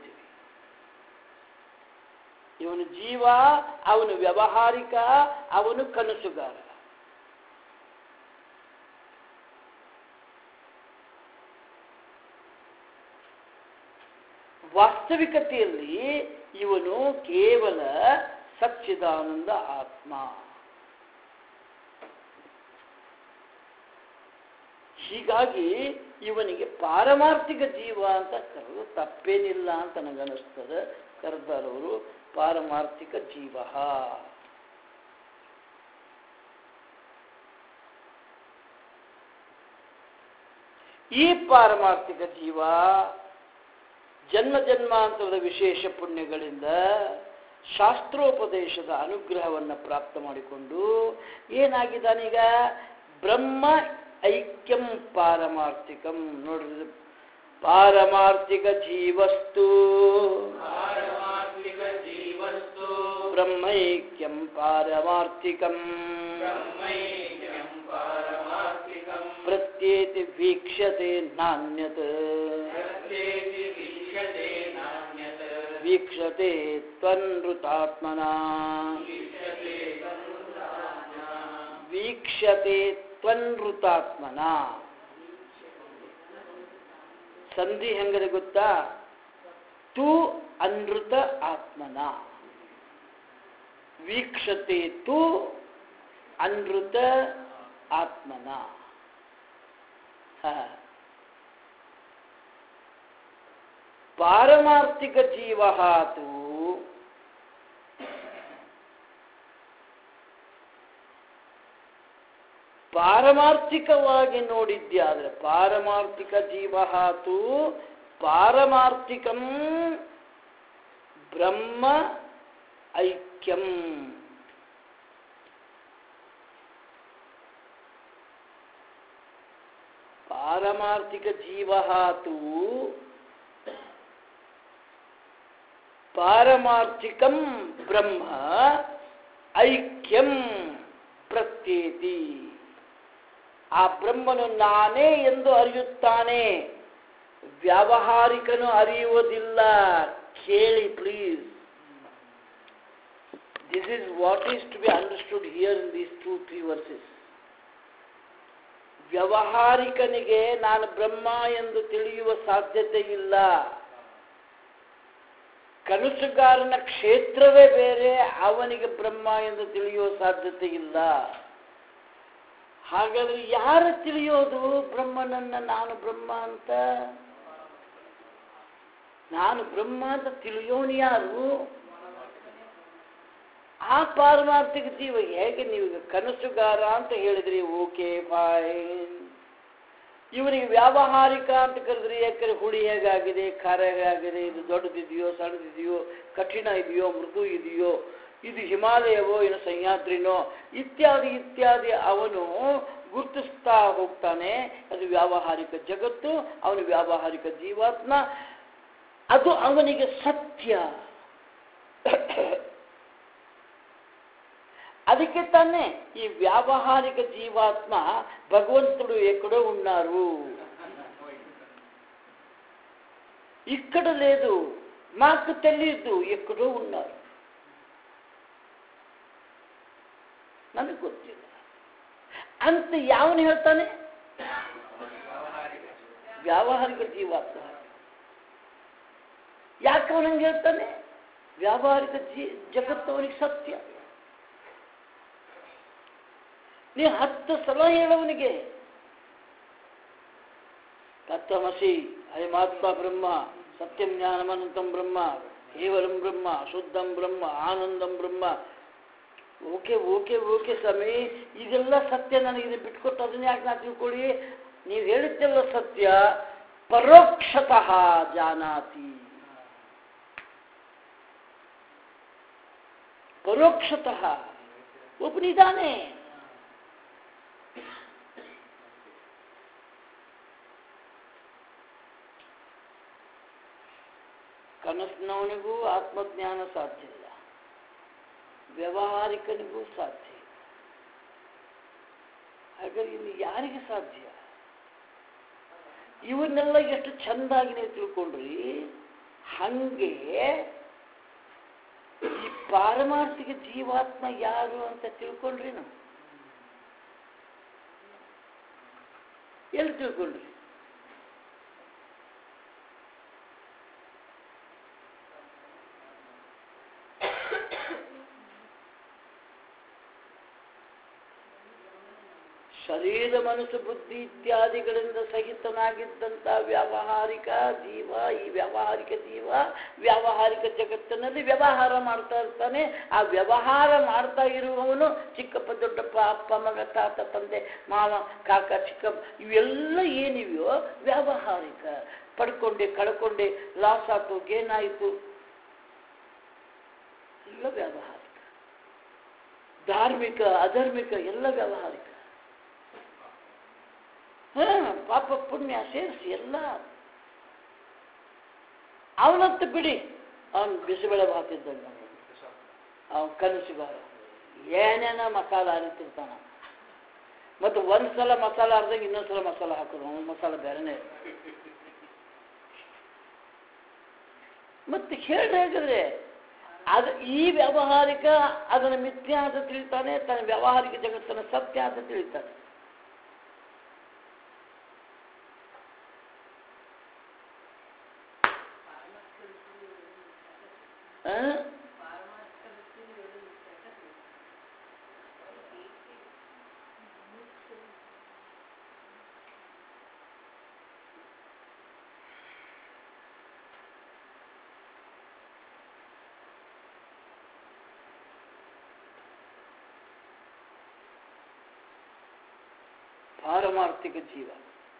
ಇವನು ಜೀವ ಅವನು ವ್ಯಾವಹಾರಿಕ ಅವನು ಕನಸುಗಾರ ವಾಸ್ತವಿಕತೆಯಲ್ಲಿ ಇವನು ಕೇವಲ ಸಚ್ಚಿದಾನಂದ ಆತ್ಮ ಹೀಗಾಗಿ ಇವನಿಗೆ ಪಾರಮಾರ್ಥಿಕ ಜೀವ ಅಂತ ಕರೆದು ತಪ್ಪೇನಿಲ್ಲ ಅಂತ ನನಗನ್ನಿಸ್ತದೆ ಕರೆದವರು ಪಾರಮಾರ್ಥಿಕ ಜೀವ ಈ ಪಾರಮಾರ್ಥಿಕ ಜೀವ ಜನ್ಮ ಜನ್ಮಾಂತರದ ವಿಶೇಷ ಪುಣ್ಯಗಳಿಂದ ಶಾಸ್ತ್ರೋಪದೇಶದ ಅನುಗ್ರಹವನ್ನು ಪ್ರಾಪ್ತ ಮಾಡಿಕೊಂಡು ಏನಾಗಿದ್ದಾನೀಗ ಬ್ರಹ್ಮ ಐಕ್ಯಂ ಪಾರಮಾರ್ಥಿಕಂ ನೋಡ್ರಿ ಪಾರಮಾರ್ಥಿಕ ಜೀವಸ್ತು पारमार्थिकजीवस्तु ಬ್ರಹ್ಮೈಕ್ಯಂ ಪಾರಮಾರ್ಥಿಕಂ ब्रह्मैक्यं पारमार्थिकम् ಪ್ರತ್ಯೇತಿ ವೀಕ್ಷ್ಯತೆ ನಾಣ್ಯತ್ प्रत्येति वीक्षते नान्यत् ವೀಕ್ಷತೆ ತ್ವನ್ಋತಾತ್ಮನ वीक्षते तन्मृतात्मा ವೀಕ್ಷ್ಯತೆ ತ್ವನ್ಋತಾತ್ಮನ ಸಂಧಿ ಹೆಂಗದೆ ಗೊತ್ತಾ ತು ಅನೃತ ಆತ್ಮನ ವೀಕ್ಷತೆ ತು ಅನೃತ ಆತ್ಮನ ಹ. ಪಾರಮಾರ್ಥಿಕ ಜೀವ ತು ಪಾರಮಾರ್ಥಿಕವಾಗಿ ನೋಡಿದ್ಯಾದ್ರೆ ಪಾರಮಾರ್ಥಿಕ ಜೀವ ತು ಪಾರಮಾರ್ಥಿಕಂ ಬ್ರಹ್ಮ ಐಕ್ಯಂ ಪಾರಮಾರ್ಥಿಕ ಜೀವ ತು ಪಾರಮಾರ್ಥಿಕಂ ಬ್ರಹ್ಮ ಐಕ್ಯಂ ಪ್ರತ್ಯೇತಿ ಆ ಬ್ರಹ್ಮನು ನಾನೇ ಎಂದು ಅರಿಯುತ್ತಾನೆ ವ್ಯಾವಹಾರಿಕನು ಅರಿಯುವುದಿಲ್ಲ ಕೇಳಿ please this is what is to be understood here in these two three verses ವ್ಯವಹಾರಿಕನಿಗೆ ನಾನು ಬ್ರಹ್ಮ ಎಂದು ತಿಳಿಯುವ ಸಾಧ್ಯತೆ ಇಲ್ಲ ಕನಸುಗಾರನ ಕ್ಷೇತ್ರವೇ ಬೇರೆ ಅವನಿಗೆ ಬ್ರಹ್ಮ ಎಂದು ತಿಳಿಯುವ ಸಾಧ್ಯತೆ ಇಲ್ಲ ಹಾಗಾದ್ರೆ ಯಾರು ತಿಳಿಯೋದು ಬ್ರಹ್ಮನನ್ನ ನಾನು ಬ್ರಹ್ಮ ಅಂತ ನಾನು ಬ್ರಹ್ಮ ಅಂತ ತಿಳಿಯೋನು ಯಾರು ಆ ಪಾರಮಾರ್ಥಿಕ ಜೀವ ಹೇಗೆ ನೀವು ಕನಸುಗಾರ ಅಂತ ಹೇಳಿದ್ರಿ ಓಕೆ ಫೈನ್ ಇವನಿಗೆ ವ್ಯಾವಹಾರಿಕ ಅಂತ ಕರೆದ್ರಿ ಯಾಕಂದ್ರೆ ಹುಳಿ ಹೇಗಾಗಿದೆ ಖಾರ ಹೇಗಾಗಿದೆ ಇದು ದೊಡ್ಡದಿದೆಯೋ ಸಣ್ಣದಿದೆಯೋ ಕಠಿಣ ಇದೆಯೋ ಮೃದು ಇದೆಯೋ ಇದು ಹಿಮಾಲಯವೋ ಏನು ಸಹ್ಯಾದ್ರಿನೋ ಇತ್ಯಾದಿ ಇತ್ಯಾದಿ ಅವನು ಗುರುತಿಸ್ತಾ ಹೋಗ್ತಾನೆ ಅದು ವ್ಯಾವಹಾರಿಕ ಜಗತ್ತು ಅವನು ವ್ಯಾವಹಾರಿಕ ಜೀವಾತ್ಮ ಅದು ಅವನಿಗೆ ಸತ್ಯ ಅದಕ್ಕೆ ತಾನೇ ఈ వ్యావహారిక జీవాత్మ భగవంతుడు ఎక్కడో ఉన్నారు ఇక్కడ లేదు నాకు తెలియదు ఎక్కడో ఉన్నారు ನನಗೆ ಗೊತ್ತಿಲ್ಲ ಅಂತ ಯಾವನು ಹೇಳ್ತಾನೆ ವ್ಯಾವಹಾರಿಕ ಜೀವಾತ್ಮ ಯಾಕೆ ಅವನಂಗೆ ಹೇಳ್ತಾನೆ ವ್ಯಾವಹಾರಿಕ ಜೀ ಜಗತ್ತು ಅವನಿಗೆ ಸತ್ಯ ನೀ ಹತ್ತು ಸಲ ಹೇಳವನಿಗೆ ತತ್ವಮಸಿ ಅಯಮಾತ್ಮ ಬ್ರಹ್ಮ ಸತ್ಯಂ ಜ್ಞಾನಮನಂತಂ ಬ್ರಹ್ಮ ಕೇವಲಂ ಬ್ರಹ್ಮ ಶುದ್ಧಂ ಬ್ರಹ್ಮ ಆನಂದಂ ಬ್ರಹ್ಮ ಓಕೆ ಓಕೆ ಓಕೆ ಸ್ವಾಮಿ ಇದೆಲ್ಲ ಸತ್ಯ ನನಗೆ ಬಿಟ್ಕೊಟ್ಟು ಅದನ್ನ ಯಾಕೆ ನಾ ತಿಳ್ಕೊಳ್ಳಿ ನೀವು ಹೇಳಿದ್ದೆಲ್ಲ ಸತ್ಯ ಪರೋಕ್ಷತಃ ಜಾನಾತಿ ಪರೋಕ್ಷತಃ ಒಬ್ಬನಿದ್ದಾನೆ ಕನಸಿನವನಿಗೂ ಆತ್ಮಜ್ಞಾನ ಸಾಧ್ಯ ಇಲ್ಲ ವ್ಯವಹಾರಿಕನಿಗೂ ಸಾಧ್ಯ ಇಲ್ಲ ಹಾಗಾಗಿ ಇನ್ನು ಯಾರಿಗೆ ಸಾಧ್ಯ ಇವನ್ನೆಲ್ಲ ಎಷ್ಟು ಚೆಂದಾಗಿ ನೀವು ತಿಳ್ಕೊಂಡ್ರಿ ಹಂಗೆ ಈ ಪಾರಮಾರ್ಥಿಕ ಜೀವಾತ್ಮ ಯಾರು ಅಂತ ತಿಳ್ಕೊಂಡ್ರಿ ನಾವು ಎಲ್ಲಿ ತಿಳ್ಕೊಂಡ್ರಿ ಶರೀರ ಮನಸ್ಸು ಬುದ್ಧಿ ಇತ್ಯಾದಿಗಳಿಂದ ಸಹಿತನಾಗಿದ್ದಂಥ ವ್ಯಾವಹಾರಿಕ ಜೀವ ಈ ವ್ಯಾವಹಾರಿಕ ಜೀವ ವ್ಯಾವಹಾರಿಕ ಜಗತ್ತಿನಲ್ಲಿ ವ್ಯವಹಾರ ಮಾಡ್ತಾ ಇರ್ತಾನೆ ಆ ವ್ಯವಹಾರ ಮಾಡ್ತಾ ಇರುವವನು ಚಿಕ್ಕಪ್ಪ ದೊಡ್ಡಪ್ಪ ಅಪ್ಪ ಮಗ ತಾತ ತಂದೆ ಮಾವ ಕಾಕ ಚಿಕ್ಕಪ್ಪ ಇವೆಲ್ಲ ಏನಿವೆಯೋ ವ್ಯಾವಹಾರಿಕ ಪಡ್ಕೊಂಡೆ ಕಳ್ಕೊಂಡೆ ಲಾಸ್ ಆಯ್ತು ಗೇನ್ ಆಯಿತು ಎಲ್ಲ ವ್ಯಾವಹಾರಿಕ ಧಾರ್ಮಿಕ ಅಧಾರ್ಮಿಕ ಎಲ್ಲ ವ್ಯಾವಹಾರಿಕ ಹಾ ಪಾಪ ಪುಣ್ಯ ಸೇರಿಸಿ ಎಲ್ಲ ಅವನಂತ ಬಿಡಿ ಅವನು ಬಿಸಿಬೇಳೆ ಬಾತಿದ್ದಂಗ ಅವನು ಕನಸುಗಾರ ಏನೇನ ಮಸಾಲ ಅರಿತಿರ್ತಾನ ಮತ್ತು ಒಂದು ಸಲ ಮಸಾಲ ಅರ್ದಾಗ ಇನ್ನೊಂದು ಸಲ ಮಸಾಲ ಹಾಕೋದು ಅವನ ಮಸಾಲ ಬೇರೆನೇ ಮತ್ತೆ ಹೇಳ್ರಿ ಹಾಗಾದ್ರೆ ಅದು ಈ ವ್ಯಾವಹಾರಿಕ ಅದನ್ನು ಮಿಥ್ಯ ಅಂತ ತಿಳಿತಾನೆ ತನ್ನ ವ್ಯಾವಹಾರಿಕ ಜಗತ್ತನ್ನು ಸತ್ಯ ಅಂತ ತಿಳಿತಾನೆ ಆ? ಪಾರಮಾರ್ಥಿಕ ಜೀವ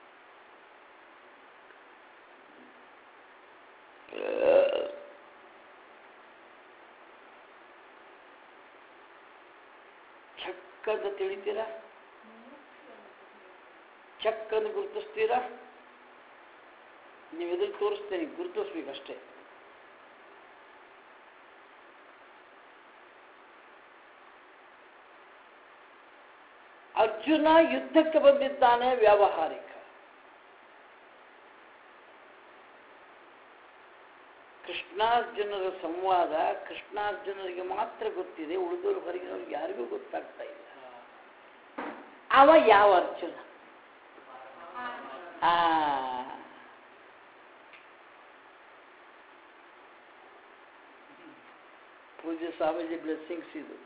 ಚಕ್ಕದ ತಿಳಿತೀರಾ ಚಕ್ಕನ್ನು ಗುರುತಿಸ್ತೀರಾ ನೀವು ಎದುರು ತೋರಿಸ್ತೇನೆ ಗುರುತಿಸ್ಬೇಕಷ್ಟೇ ಅರ್ಜುನ ಯುದ್ಧಕ್ಕೆ ಬಂದಿದ್ದಾನೆ ವ್ಯಾವಹಾರಿಕ ಕೃಷ್ಣಾರ್ಜುನರ ಸಂವಾದ ಕೃಷ್ಣಾರ್ಜುನರಿಗೆ ಮಾತ್ರ ಗೊತ್ತಿದೆ ಉಳಿದವರು ಹೊರಗಿನವ್ರಿಗೆ ಯಾರಿಗೂ ಗೊತ್ತಾಗ್ತಾ ಇಲ್ಲ ಅವ ಯಾವ ಅರ್ಜುನ ಆ ಪೂಜ್ಯ ಸ್ವಾಮೀಜಿ ಬ್ಲೆಸ್ಸಿಂಗ್ಸ್ ಇದು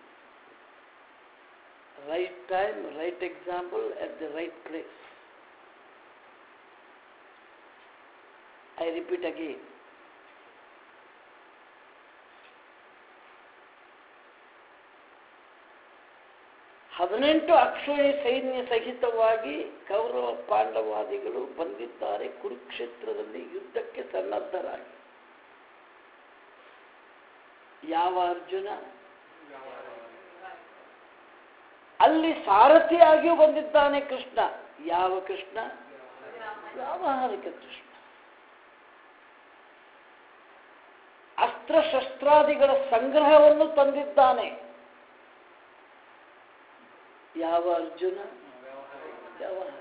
right time, right example at the right place. I repeat again. ಹದಿನೆಂಟು ಅಕ್ಷೋಣಿ ಸೈನ್ಯ ಸಹಿತವಾಗಿ ಕೌರವ ಪಾಂಡವಾದಿಗಳು ಬಂದಿದ್ದಾರೆ ಕುರುಕ್ಷೇತ್ರದಲ್ಲಿ ಯುದ್ಧಕ್ಕೆ ಸನ್ನದ್ಧರಾಗಿ ಯಾವ ಅರ್ಜುನ ಅಲ್ಲಿ ಸಾರಥಿಯಾಗಿಯೂ ಬಂದಿದ್ದಾನೆ ಕೃಷ್ಣ ಯಾವ ಕೃಷ್ಣ ವ್ಯಾವಹಾರಿಕ ಕೃಷ್ಣ ಅಸ್ತ್ರಶಸ್ತ್ರಾದಿಗಳ ಸಂಗ್ರಹವನ್ನು ತಂದಿದ್ದಾನೆ ಯಾವ ಅರ್ಜುನ ವ್ಯಾವಹಾರಿಕ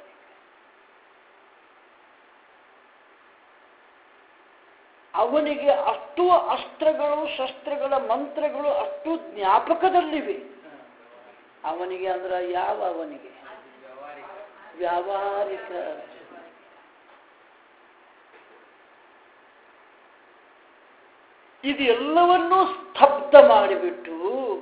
ಅವನಿಗೆ ಅಷ್ಟು ಅಸ್ತ್ರಗಳು ಶಸ್ತ್ರಗಳ ಮಂತ್ರಗಳು ಅಷ್ಟು ಜ್ಞಾಪಕದಲ್ಲಿವೆ ಅವನಿಗೆ ಅಂದ್ರೆ ಯಾವ ಅವನಿಗೆ ವ್ಯಾವಹಾರಿಕ ಅರ್ಜುನ. ಇದು ಎಲ್ಲವನ್ನೂ ಸ್ತಬ್ಧ ಮಾಡಿಬಿಟ್ಟು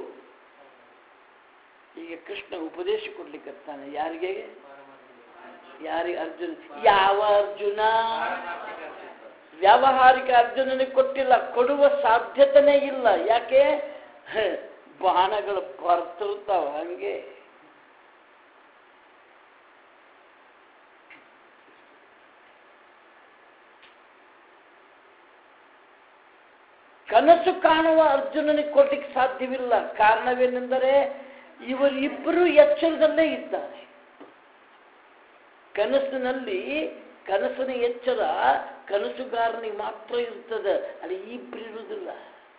ಈಗ ಕೃಷ್ಣ ಉಪದೇಶ ಕೊಡ್ಲಿಕ್ಕತ್ತಾನೆ ಯಾರಿಗೆ ಯಾರಿಗೆ ಅರ್ಜುನ ಯಾವ ಅರ್ಜುನ ವ್ಯಾವಹಾರಿಕ ಅರ್ಜುನನಿಗೆ ಕೊಟ್ಟಿಲ್ಲ ಕೊಡುವ ಸಾಧ್ಯತೆನೇ ಇಲ್ಲ ಯಾಕೆ ಹ, ಬಾಣಗಳು ಬರ್ತಿರ್ತಾವ ಹಂಗೆ ಕನಸು ಕಾಣುವ ಅರ್ಜುನನಿಗೆ ಕೊಡ್ಲಿಕ್ಕೆ ಸಾಧ್ಯವಿಲ್ಲ ಕಾರಣವೇನೆಂದರೆ ಇವರಿಬ್ಬರು ಎಚ್ಚರದಲ್ಲೇ ಇದ್ದಾರೆ ಕನಸಿನಲ್ಲಿ ಕನಸಿನ ಎಚ್ಚರ ಕನಸುಗಾರನಿಗೆ ಮಾತ್ರ ಇರ್ತದೆ ಅಲ್ಲಿ ಇಬ್ರು ಇರುವುದಿಲ್ಲ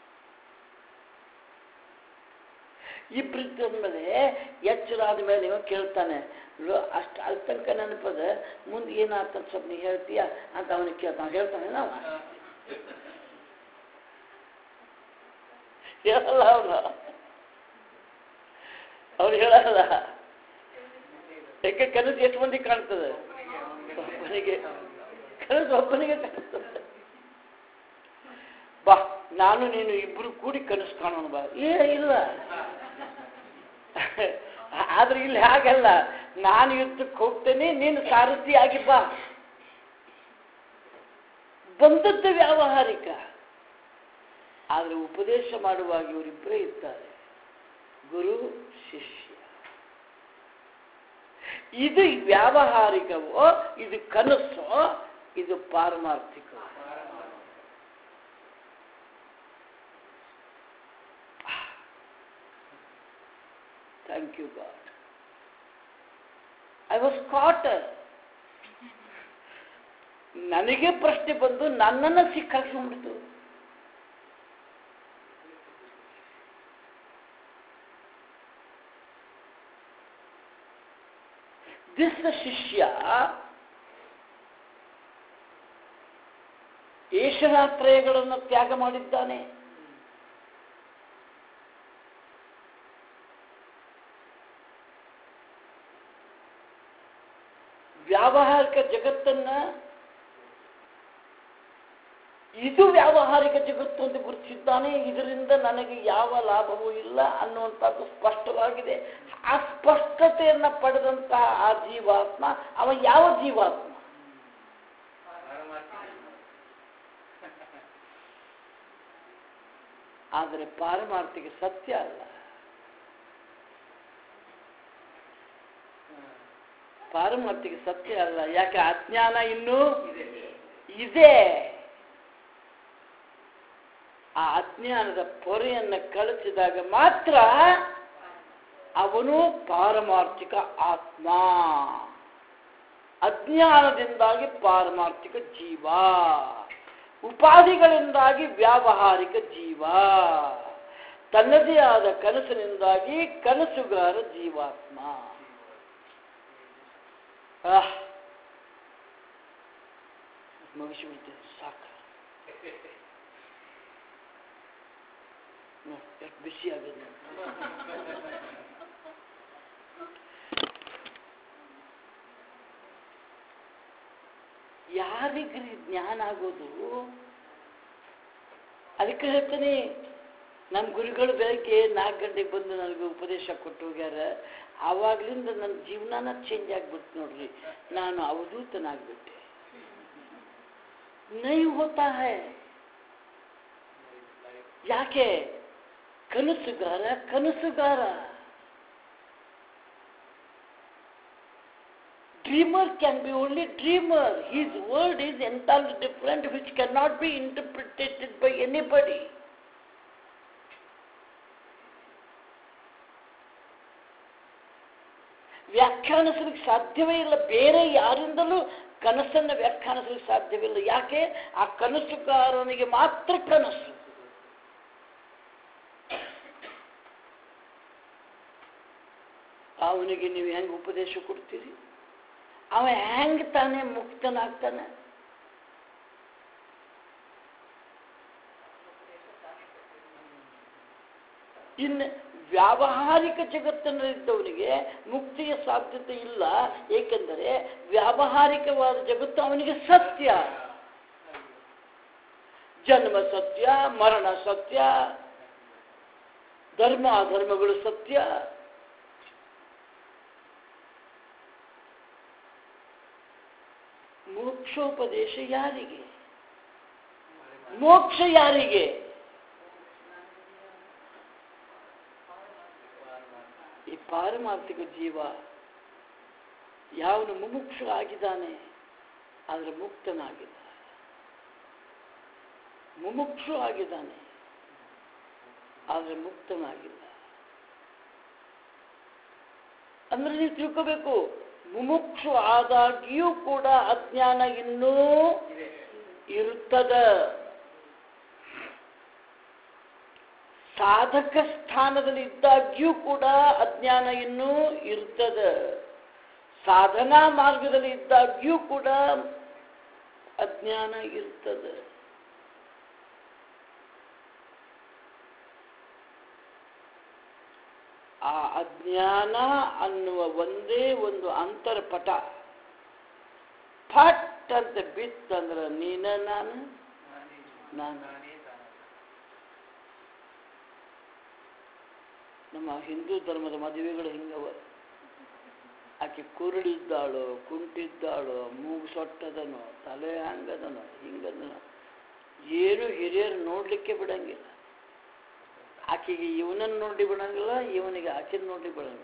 ಇಬ್ರು ಮೇಲೆ ಎಚ್ಚರ ಆದ್ಮೇಲೆ ಇವ ಕೇಳ್ತಾನೆ ಲೋ ಅಷ್ಟು ಅಲ್ಲಿ ತನಕ ನೆನಪದ ಮುಂದೆ ಏನಾಗ್ತದೆ ಸ್ವಲ್ಪ ನೀ ಹೇಳ್ತೀಯ ಅಂತ ಅವನಿಗೆ ಕೇಳ್ತಾನೆ ಹೇಳ್ತಾನೆ ನಾವು ಹೇಳಲ್ಲ ಅವನು ಅವ್ರು ಹೇಳಲ್ಲ ಯಾಕೆ ಕನಸು ಎಷ್ಟು ಮಂದಿ ಕಾಣ್ತದೆ ಒಬ್ಬನಿಗೆ ಕನಸು ಒಬ್ಬನಿಗೆ ಕಾಣ್ತದೆ ಬಾ ನಾನು ನೀನು ಇಬ್ರು ಕೂಡಿ ಕನಸು ಕಾಣೋಣ ಬಾ ಏ ಇಲ್ಲ ಆದ್ರೆ ಇಲ್ಲಿ ಹಾಗಲ್ಲ ನಾನು ಯುದ್ಧಕ್ಕೆ ಹೋಗ್ತೇನೆ ನೀನು ಸಾರಥಿಯಾಗಿ ಬಾ ಬಂದದ್ದು ವ್ಯಾವಹಾರಿಕ ಆದರೆ ಉಪದೇಶ ಮಾಡುವಾಗ ಇವರಿಬ್ಬರೇ ಇದ್ದಾರೆ ಗುರು ಶಿಷ್ಯ ಇದು ವ್ಯಾವಹಾರಿಕವೋ ಇದು ಕನಸೋ ಇದು ಪಾರಮಾರ್ಥಿಕವೋ Thank you, God. I was caught. ನನಗೆ ಪ್ರಶ್ನೆ ಬಂದು ನನ್ನನ್ನು ಸಿಕ್ಕಾಕ್ಸ್ಕೊಂಡ್ಬಿಡ್ತು ದಿಸ್ ಶಿಷ್ಯ ಏಷರಾತ್ರಯಗಳನ್ನು ತ್ಯಾಗ ಮಾಡಿದ್ದಾನೆ ವ್ಯಾವಹಾರಿಕ ಜಗತ್ತನ್ನ ಇದು ವ್ಯಾವಹಾರಿಕ ಜಗತ್ತು ಅಂತ ಗುರುತಿಸಿದ್ದಾನೆ ಇದರಿಂದ ನನಗೆ ಯಾವ ಲಾಭವೂ ಇಲ್ಲ ಅನ್ನುವಂಥದ್ದು ಸ್ಪಷ್ಟವಾಗಿದೆ ಆ ಸ್ಪಷ್ಟತೆಯನ್ನ ಪಡೆದಂತಹ ಆ ಜೀವಾತ್ಮ ಅವ ಯಾವ ಜೀವಾತ್ಮ ಆದರೆ ಪಾರಮಾರ್ಥಿಕ ಸತ್ಯ ಅಲ್ಲ ಪಾರಮಾರ್ಥಿಕ ಸತ್ಯ ಅಲ್ಲ ಯಾಕೆ ಅಜ್ಞಾನ ಇನ್ನೂ ಇದೆ ಆ ಅಜ್ಞಾನದ ಪೊರೆಯನ್ನು ಕಳಿಸಿದಾಗ ಮಾತ್ರ ಅವನು ಪಾರಮಾರ್ಥಿಕ ಆತ್ಮ ಅಜ್ಞಾನದಿಂದಾಗಿ ಪಾರಮಾರ್ಥಿಕ ಜೀವ ಉಪಾಧಿಗಳಿಂದಾಗಿ ವ್ಯಾವಹಾರಿಕ ಜೀವ ತನ್ನದೇ ಆದ ಕನಸಿನಿಂದಾಗಿ ಕನಸುಗಾರ ಜೀವಾತ್ಮ ಆಹ್. ಮುಗಿಸಿಬಿಡ್ತೇನೆ ಸಾಕು ನೋಡ್, ಎಷ್ಟು ಬಿಸಿ ಆಗಿದೆ ಯಾರಿಗ್ರಿ ಜ್ಞಾನ ಆಗೋದು ಅದಕ್ಕೆ ಹೇಳ್ತೀನಿ ನಮ್ಮ ಗುರುಗಳು ಬೆಳಗ್ಗೆ ನಾಲ್ಕು ಗಂಟೆಗೆ ಬಂದು ನನಗೆ ಉಪದೇಶ ಕೊಟ್ಟು ಹೋಗ್ಯಾರ ಆವಾಗ್ಲಿಂದ ನನ್ನ ಜೀವನನ ಚೇಂಜ್ ಆಗ್ಬಿಡ್ತು ನೋಡ್ರಿ ನಾನು ಅವಧೂತನಾಗ್ಬಿಟ್ಟೆ ನೈ ಹೋತಾ ಹೈ ಯಾಕೆ ಕನಸುಗಾರ ಕನಸುಗಾರ dreamer can be only dreamer. His word is entirely different, which cannot be interpreted by anybody. ವ್ಯಾಖ್ಯಾನಿಸಲಿಕ್ಕೆ ಸಾಧ್ಯವೇ ಇಲ್ಲ ಬೇರೆ ಯಾರಿಂದಲೂ ಕನಸನ್ನು ವ್ಯಾಖ್ಯಾನಿಸಲಿಕ್ಕೆ ಸಾಧ್ಯವಿಲ್ಲ ಯಾಕೆ ಆ ಕನಸುಗಾರನಿಗೆ ಮಾತ್ರ ಕನಸು ಅವನಿಗೆ ನೀವು ಹೆಂಗೆ ಉಪದೇಶ ಕೊಡ್ತೀರಿ ಅವ ಹೆಂಗ್ ತಾನೇ ಮುಕ್ತನಾಗ್ತಾನೆ ಇನ್ನು ವ್ಯಾವಹಾರಿಕ ಜಗತ್ತಿನಲ್ಲಿದ್ದವನಿಗೆ ಮುಕ್ತಿಯ ಸಾಧ್ಯತೆ ಇಲ್ಲ ಏಕೆಂದರೆ ವ್ಯಾವಹಾರಿಕವಾದ ಜಗತ್ತು ಅವನಿಗೆ ಸತ್ಯ ಜನ್ಮ ಸತ್ಯ ಮರಣ ಸತ್ಯ ಧರ್ಮ ಅಧರ್ಮಗಳು ಸತ್ಯ ಮೋಕ್ಷೋಪದೇಶ ಯಾರಿಗೆ ಮೋಕ್ಷ ಯಾರಿಗೆ ಈ ಪಾರಮಾರ್ಥಿಕ ಜೀವ ಯಾವನು ಮುಮುಕ್ಷು ಆಗಿದ್ದಾನೆ ಆದರೆ ಮುಕ್ತನಾಗಿದ್ದ ಮುಮುಕ್ಷು ಆಗಿದ್ದಾನೆ ಆದರೆ ಮುಕ್ತನಾಗಿಲ್ಲ ಅಂದ್ರೆ ನೀವು ತಿಳ್ಕೋಬೇಕು ಮುಮುಕ್ಷು ಆದಾಗ್ಯೂ ಕೂಡ ಅಜ್ಞಾನ ಇನ್ನೂ ಇರುತ್ತದ ಸಾಧಕ ಸ್ಥಾನದಲ್ಲಿ ಇದ್ದಾಗ್ಯೂ ಕೂಡ ಅಜ್ಞಾನ ಇನ್ನೂ ಇರ್ತದ ಸಾಧನಾ ಮಾರ್ಗದಲ್ಲಿ ಇದ್ದಾಗ್ಯೂ ಕೂಡ ಅಜ್ಞಾನ ಇರ್ತದೆ ಆ ಅಜ್ಞಾನ ಅನ್ನುವ ಒಂದೇ ಒಂದು ಅಂತರ್ಪಟ ಫಟ್ ಅಂತ ಬಿತ್ತಂದ್ರೆ ನೀನ ನಾನು ನಾನು ನಮ್ಮ ಹಿಂದೂ ಧರ್ಮದ ಮದುವೆಗಳು ಹಿಂಗವ ಆಕೆ ಕುರುಳಿದ್ದಾಳು ಕುಂಟಿದ್ದಾಳು ಮೂಗು ಸೊಟ್ಟದನೋ ತಲೆ ಹಂಗದನೋ ಹಿಂಗದನೋ ಏನು ಹಿರಿಯರು ನೋಡ್ಲಿಕ್ಕೆ ಬಿಡಂಗಿಲ್ಲ ಆಕೆಗೆ ಇವನನ್ನು ನೋಡಿ ಬಿಡಂಗಿಲ್ಲ ಇವನಿಗೆ ಆಕೆನ ನೋಡಿ ಬಿಡಂಗಿಲ್ಲ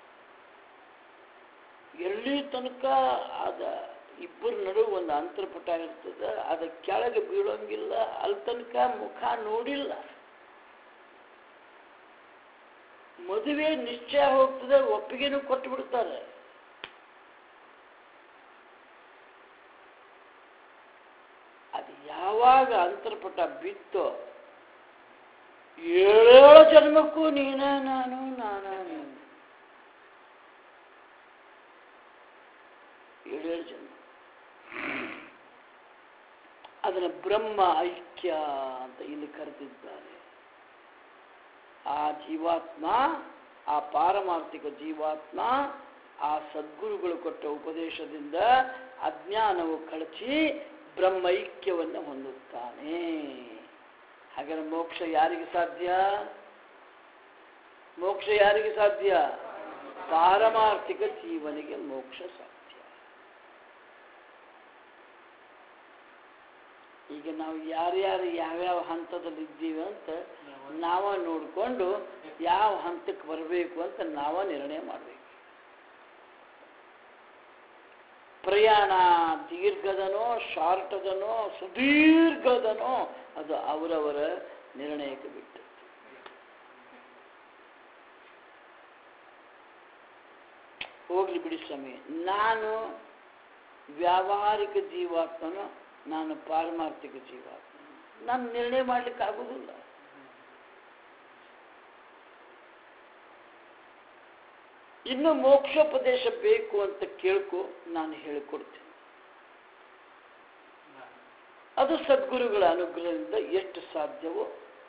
ಎಲ್ಲಿ ತನಕ ಅದ ಇಬ್ಬರ ನಡುವೆ ಒಂದು ಅಂತರ್ಪಟ ಇರ್ತದೆ ಅದ ಕೆಳಗೆ ಬೀಳೋಂಗಿಲ್ಲ ಅಲ್ಲಿ ತನಕ ಮುಖ ನೋಡಿಲ್ಲ ಮದುವೆ ನಿಶ್ಚಯ ಹೋಗ್ತದೆ ಒಪ್ಪಿಗೆನೂ ಕೊಟ್ಟು ಬಿಡ್ತಾರೆ ಯಾವಾಗ ಅಂತರ್ಪಟ ಬಿತ್ತೋ ಏಳೇಳು ಜನ್ಮಕ್ಕೂ ನೀನ ನಾನು ನಾನ ನೀನು ಏಳೇಳು ಜನ್ಮ ಅದನ್ನು ಬ್ರಹ್ಮ ಐಕ್ಯ ಅಂತ ಇಲ್ಲಿ ಕರೆದಿದ್ದಾರೆ ಆ ಜೀವಾತ್ಮ ಆ ಪಾರಮಾರ್ಥಿಕ ಜೀವಾತ್ಮ ಆ ಸದ್ಗುರುಗಳು ಕೊಟ್ಟ ಉಪದೇಶದಿಂದ ಅಜ್ಞಾನವು ಕಳಚಿ ಬ್ರಹ್ಮೈಕ್ಯವನ್ನು ಹೊಂದುತ್ತಾನೆ ಹಾಗಾದ್ರೆ ಮೋಕ್ಷ ಯಾರಿಗೆ ಸಾಧ್ಯ ಮೋಕ್ಷ ಯಾರಿಗೆ ಸಾಧ್ಯ ಪಾರಮಾರ್ಥಿಕ ಜೀವನಿಗೆ ಮೋಕ್ಷ ಸಾಧ್ಯ ಈಗ ನಾವು ಯಾರ್ಯಾರು ಯಾವ್ಯಾವ ಹಂತದಲ್ಲಿ ಇದ್ದೀವಿ ಅಂತ ನಾವ ನೋಡಿಕೊಂಡು ಯಾವ ಹಂತಕ್ಕೆ ಬರಬೇಕು ಅಂತ ನಾವ ನಿರ್ಣಯ ಮಾಡಬೇಕು ಪ್ರಯಾಣ ದೀರ್ಘದನೋ ಶಾರ್ಟದನೋ ಸುದೀರ್ಘದನೋ ಅದು ಅವರವರ ನಿರ್ಣಯಕ್ಕೆ ಬಿಟ್ಟು ಹೋಗ್ಲಿ ಬಿಡಿ ಸ್ವಾಮಿ ನಾನು ವ್ಯಾವಹಾರಿಕ ಜೀವಾತ್ಮನೋ ನಾನು ಪಾರಮಾರ್ಥಿಕ ಜೀವಾತ್ಮ ನಾನು ನಿರ್ಣಯ ಮಾಡ್ಲಿಕ್ಕೆ ಆಗುವುದಿಲ್ಲ ಇನ್ನು ಮೋಕ್ಷೋಪದೇಶ ಬೇಕು ಅಂತ ಕೇಳ್ಕೊ ನಾನು ಹೇಳಿಕೊಡ್ತೀನಿ ಅದು ಸದ್ಗುರುಗಳ ಅನುಗ್ರಹದಿಂದ ಎಷ್ಟು ಸಾಧ್ಯವೋ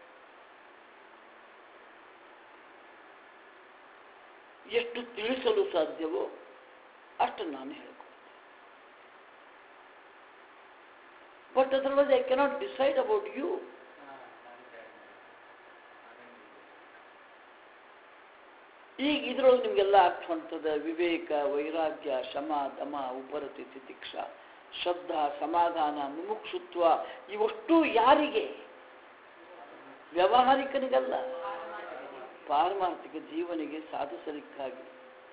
ಎಷ್ಟು ತಿಳಿಸಲು ಸಾಧ್ಯವೋ ಅಷ್ಟು ನಾನು ಹೇಳ್ಕೊಡ್ತೀನಿ but otherwise I cannot decide about you ಈಗ ಇದ್ರೊಳಗೆ ನಿಮಗೆಲ್ಲ ಅರ್ಥ ಹೊಂಟದ ವಿವೇಕ ವೈರಾಗ್ಯ ಶಮ ದಮ ಉಪರತಿ ತಿತಿಕ್ಷ ಶ್ರದ್ಧಾ ಸಮಾಧಾನ ಮುಮುಕ್ಷುತ್ವ ಇವಷ್ಟು ಯಾರಿಗೆ ವ್ಯಾವಹಾರಿಕನಿಗಲ್ಲ ಪಾರಮಾರ್ಥಿಕ ಜೀವನಿಗೆ ಸಾಧಿಸಲಿಕ್ಕಾಗಿ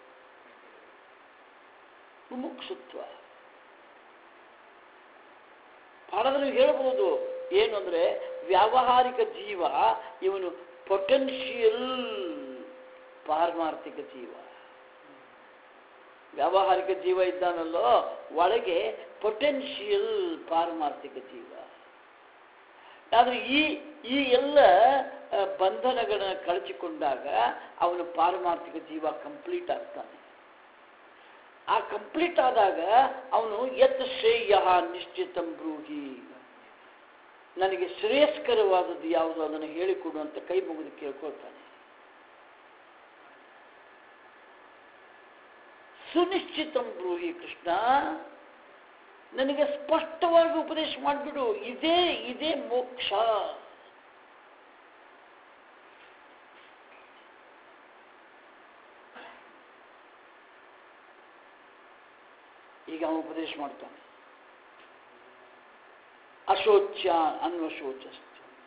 ಮುಮುಕ್ಷುತ್ವ ಪಾಠದಲ್ಲಿ ಹೇಳ್ಬೋದು ಏನು ಅಂದ್ರೆ ವ್ಯಾವಹಾರಿಕ ಜೀವ ಇವನು ಪೊಟೆನ್ಷಿಯಲ್ ಪಾರಮಾರ್ಥಿಕ ಜೀವ ವ್ಯಾವಹಾರಿಕ ಜೀವ ಇದ್ದಾನಲ್ಲೋ ಒಳಗೆ ಪೊಟೆನ್ಷಿಯಲ್ ಪಾರಮಾರ್ಥಿಕ ಜೀವ ಆದ್ರೆ ಈ ಈ ಎಲ್ಲ ಆ, ಬಂಧನಗಳನ್ನ ಕಳಚಿಕೊಂಡಾಗ ಅವನು ಪಾರಮಾರ್ಥಿಕ ಜೀವ ಕಂಪ್ಲೀಟ್ ಆಗ್ತಾನೆ ಆ ಕಂಪ್ಲೀಟ್ ಆದಾಗ ಅವನು ಯತ್ ಶ್ರೇಯ ನಿಶ್ಚಿತಂ ಬ್ರೂಹಿ ನನಗೆ ಶ್ರೇಯಸ್ಕರವಾದದ್ದು ಯಾವುದು ಅದನ್ನು ಹೇಳಿಕೊಡು ಅಂತ ಕೈ ಮುಗಿದು ಕೇಳ್ಕೊಳ್ತಾನೆ ಸುನಿಶ್ಚಿತಂ ಬ್ರೂಹಿ ಕೃಷ್ಣ ನನಗೆ ಸ್ಪಷ್ಟವಾಗಿ ಉಪದೇಶ ಮಾಡಿಬಿಡು ಇದೇ ಇದೇ ಮೋಕ್ಷ ಈಗ ಅವನು ಉಪದೇಶ ಮಾಡ್ತಾನೆ ಅಶೋಚ್ಯ ಅನ್ವಶೋಚಸ್ತು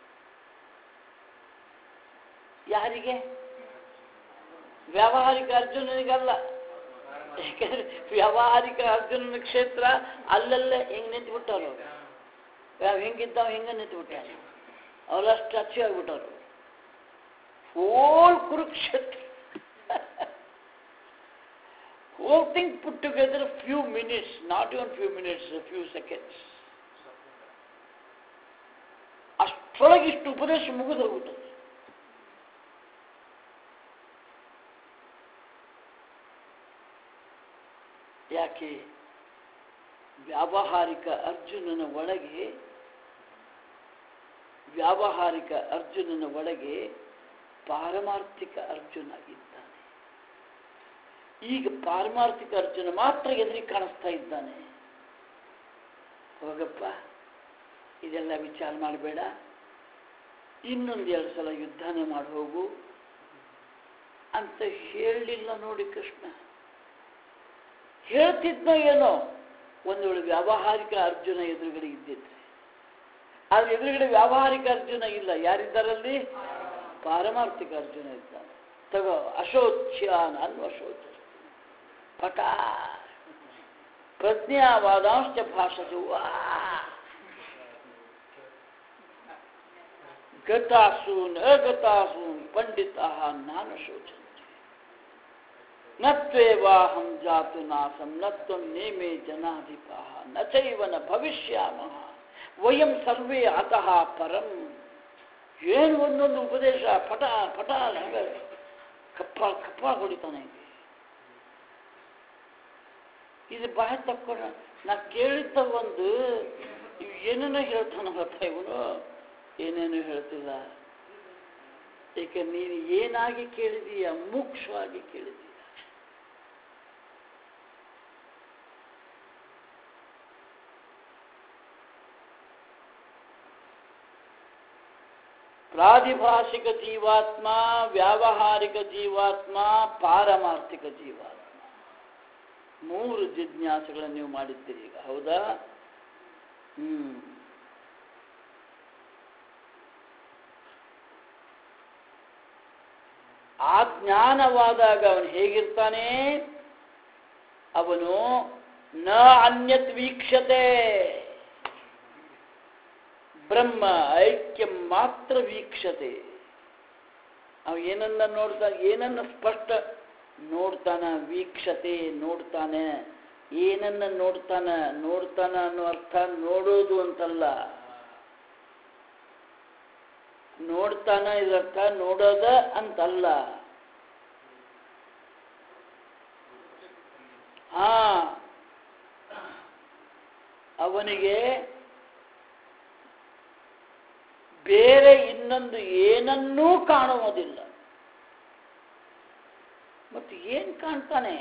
ಯಾರಿಗೆ ವ್ಯಾವಹಾರಿಕ ಅರ್ಜುನನಿಗಲ್ಲ ಯಾಕಂದ್ರೆ ವ್ಯಾವಹಾರಿಕ ಅರ್ಜುನನ ಕ್ಷೇತ್ರ ಅಲ್ಲಲ್ಲೇ ಹಿಂಗ್ ನಿಂತು ಬಿಟ್ಟವ್ರು ಯಾವ ಹಿಂಗಿದ್ದಾವ ಹಿಂಗ ನಿಂತು ಬಿಟ್ಟಾರ ಅವರಷ್ಟು ಅಚ್ಚಿ ಆಗ್ಬಿಟ್ಟವ್ರು whole Kurukshetra whole thing put together a few minutes, not even few minutes, a few seconds. ಅಷ್ಟರೊಳಗೆ ಇಷ್ಟು ಉಪದೇಶ ಮುಗಿದು ಹೋಗ್ಬಿಟ್ಟது ಯಾಕೆ ವ್ಯಾವಹಾರಿಕ ಅರ್ಜುನನ ಒಳಗೆ ವ್ಯಾವಹಾರಿಕ ಅರ್ಜುನನ ಒಳಗೆ ಪಾರಮಾರ್ಥಿಕ ಅರ್ಜುನ ಇದ್ದಾನೆ ಈಗ ಪಾರಮಾರ್ಥಿಕ ಅರ್ಜುನ ಮಾತ್ರ ಎದುರಿಗೆ ಕಾಣಿಸ್ತಾ ಇದ್ದಾನೆ ಹೋಗಪ್ಪ ಇದೆಲ್ಲ ವಿಚಾರ ಮಾಡಬೇಡ ಇನ್ನೊಂದು ಎರಡು ಸಲ ಯುದ್ಧನೇ ಮಾಡಿ ಹೋಗು ಅಂತ ಹೇಳಲಿಲ್ಲ ನೋಡಿ ಕೃಷ್ಣ ಹೇಳ್ತಿದ್ನೋ ಏನೋ ಒಂದು ವೇಳೆ ವ್ಯಾವಹಾರಿಕ ಅರ್ಜುನ ಎದುರುಗಡೆ ಇದ್ದಿದ್ರೆ ಆದ್ರೆ ಎದುರುಗಡೆ ವ್ಯಾವಹಾರಿಕ ಅರ್ಜುನ ಇಲ್ಲ ಯಾರಿದ್ದಾರಲ್ಲಿ ಪಾರಮಾರ್ಥಿಕ ಅರ್ಜುನ ಇದ್ದಾನೆ ತಗೋ ಅಶೋಚ್ಯಾನ್ ಅನ್ನು ಅಶೋಚ ಪಟ ಪ್ರಜ್ಞಾವಾದಾಂಶ ಭಾಷಸು ವಾ ಗತಾಸೂನ್ ಅಗತಾಸೂನ್ ಪಂಡಿತಾ ನಾನು ಶೋಚಂತೆ ನತ್ವೇವಾಹಂ ಜಾತು ನಾಸಂ ನತ್ವಂ ನೇಮೇ ಜನಾಧಿಪಾಹ ನ ಚೈವ ನ ಭವಿಷ್ಯಾಮಃ ವಯಂ ಸರ್ವೇ ಅತಃ ಪರಂ ಏನು ಒಂದೊಂದು ಉಪದೇಶ ಪಟ ಪಟ ಹಂಗೆ ಕಪ್ಪ ಕಪ್ಪ ಹೊಡಿತಾನೆ ಇದು ಬಾಯಿ ತಕ್ಕೊಂಡ ನಾ ಕೇಳಿದ್ದ ಒಂದು ಇವ್ ಏನೇನೋ ಹೇಳ್ತಾನಲ್ಲಪ್ಪ ಇವನು ಏನೇನು ಹೇಳ್ತಿಲ್ಲ ಏಕೆ ನೀನು ಏನಾಗಿ ಕೇಳಿದೀಯ ಮುಖ್ಯವಾಗಿ ಕೇಳಿದೀಯ ಪ್ರಾತಿಭಾಷಿಕ ಜೀವಾತ್ಮ ವ್ಯಾವಹಾರಿಕ ಜೀವಾತ್ಮ ಪಾರಮಾರ್ಥಿಕ ಜೀವಾತ್ಮ ಮೂರು ಜಿಜ್ಞಾಸೆಗಳನ್ನು ನೀವು ಮಾಡಿದ್ದೀರಿ ಈಗ ಹೌದಾ ಹ್ಮ್ ಆ ಜ್ಞಾನವಾದಾಗ ಅವನು ಹೇಗಿರ್ತಾನೆ ಅವನು ನ ಅನ್ಯತ್ ವೀಕ್ಷತೆ ಬ್ರಹ್ಮ ಐಕ್ಯ ಮಾತ್ರ ವೀಕ್ಷತೆ ಅವ ಏನನ್ನ ನೋಡ್ತಾನೆ ಏನನ್ನ ಸ್ಪಷ್ಟ ನೋಡ್ತಾನ ವೀಕ್ಷತೆ ನೋಡ್ತಾನೆ ಏನನ್ನ ನೋಡ್ತಾನ ನೋಡ್ತಾನ ಅನ್ನೋ ಅರ್ಥ ನೋಡೋದು ಅಂತಲ್ಲ ನೋಡ್ತಾನ ಇದರ್ಥ ನೋಡೋದ ಅಂತಲ್ಲ ಹಾ ಅವನಿಗೆ ಬೇರೆ ಇನ್ನೊಂದು ಏನನ್ನೂ ಕಾಣುವುದಿಲ್ಲ ಮತ್ತು ಏನ್ ಕಾಣ್ತಾನೆ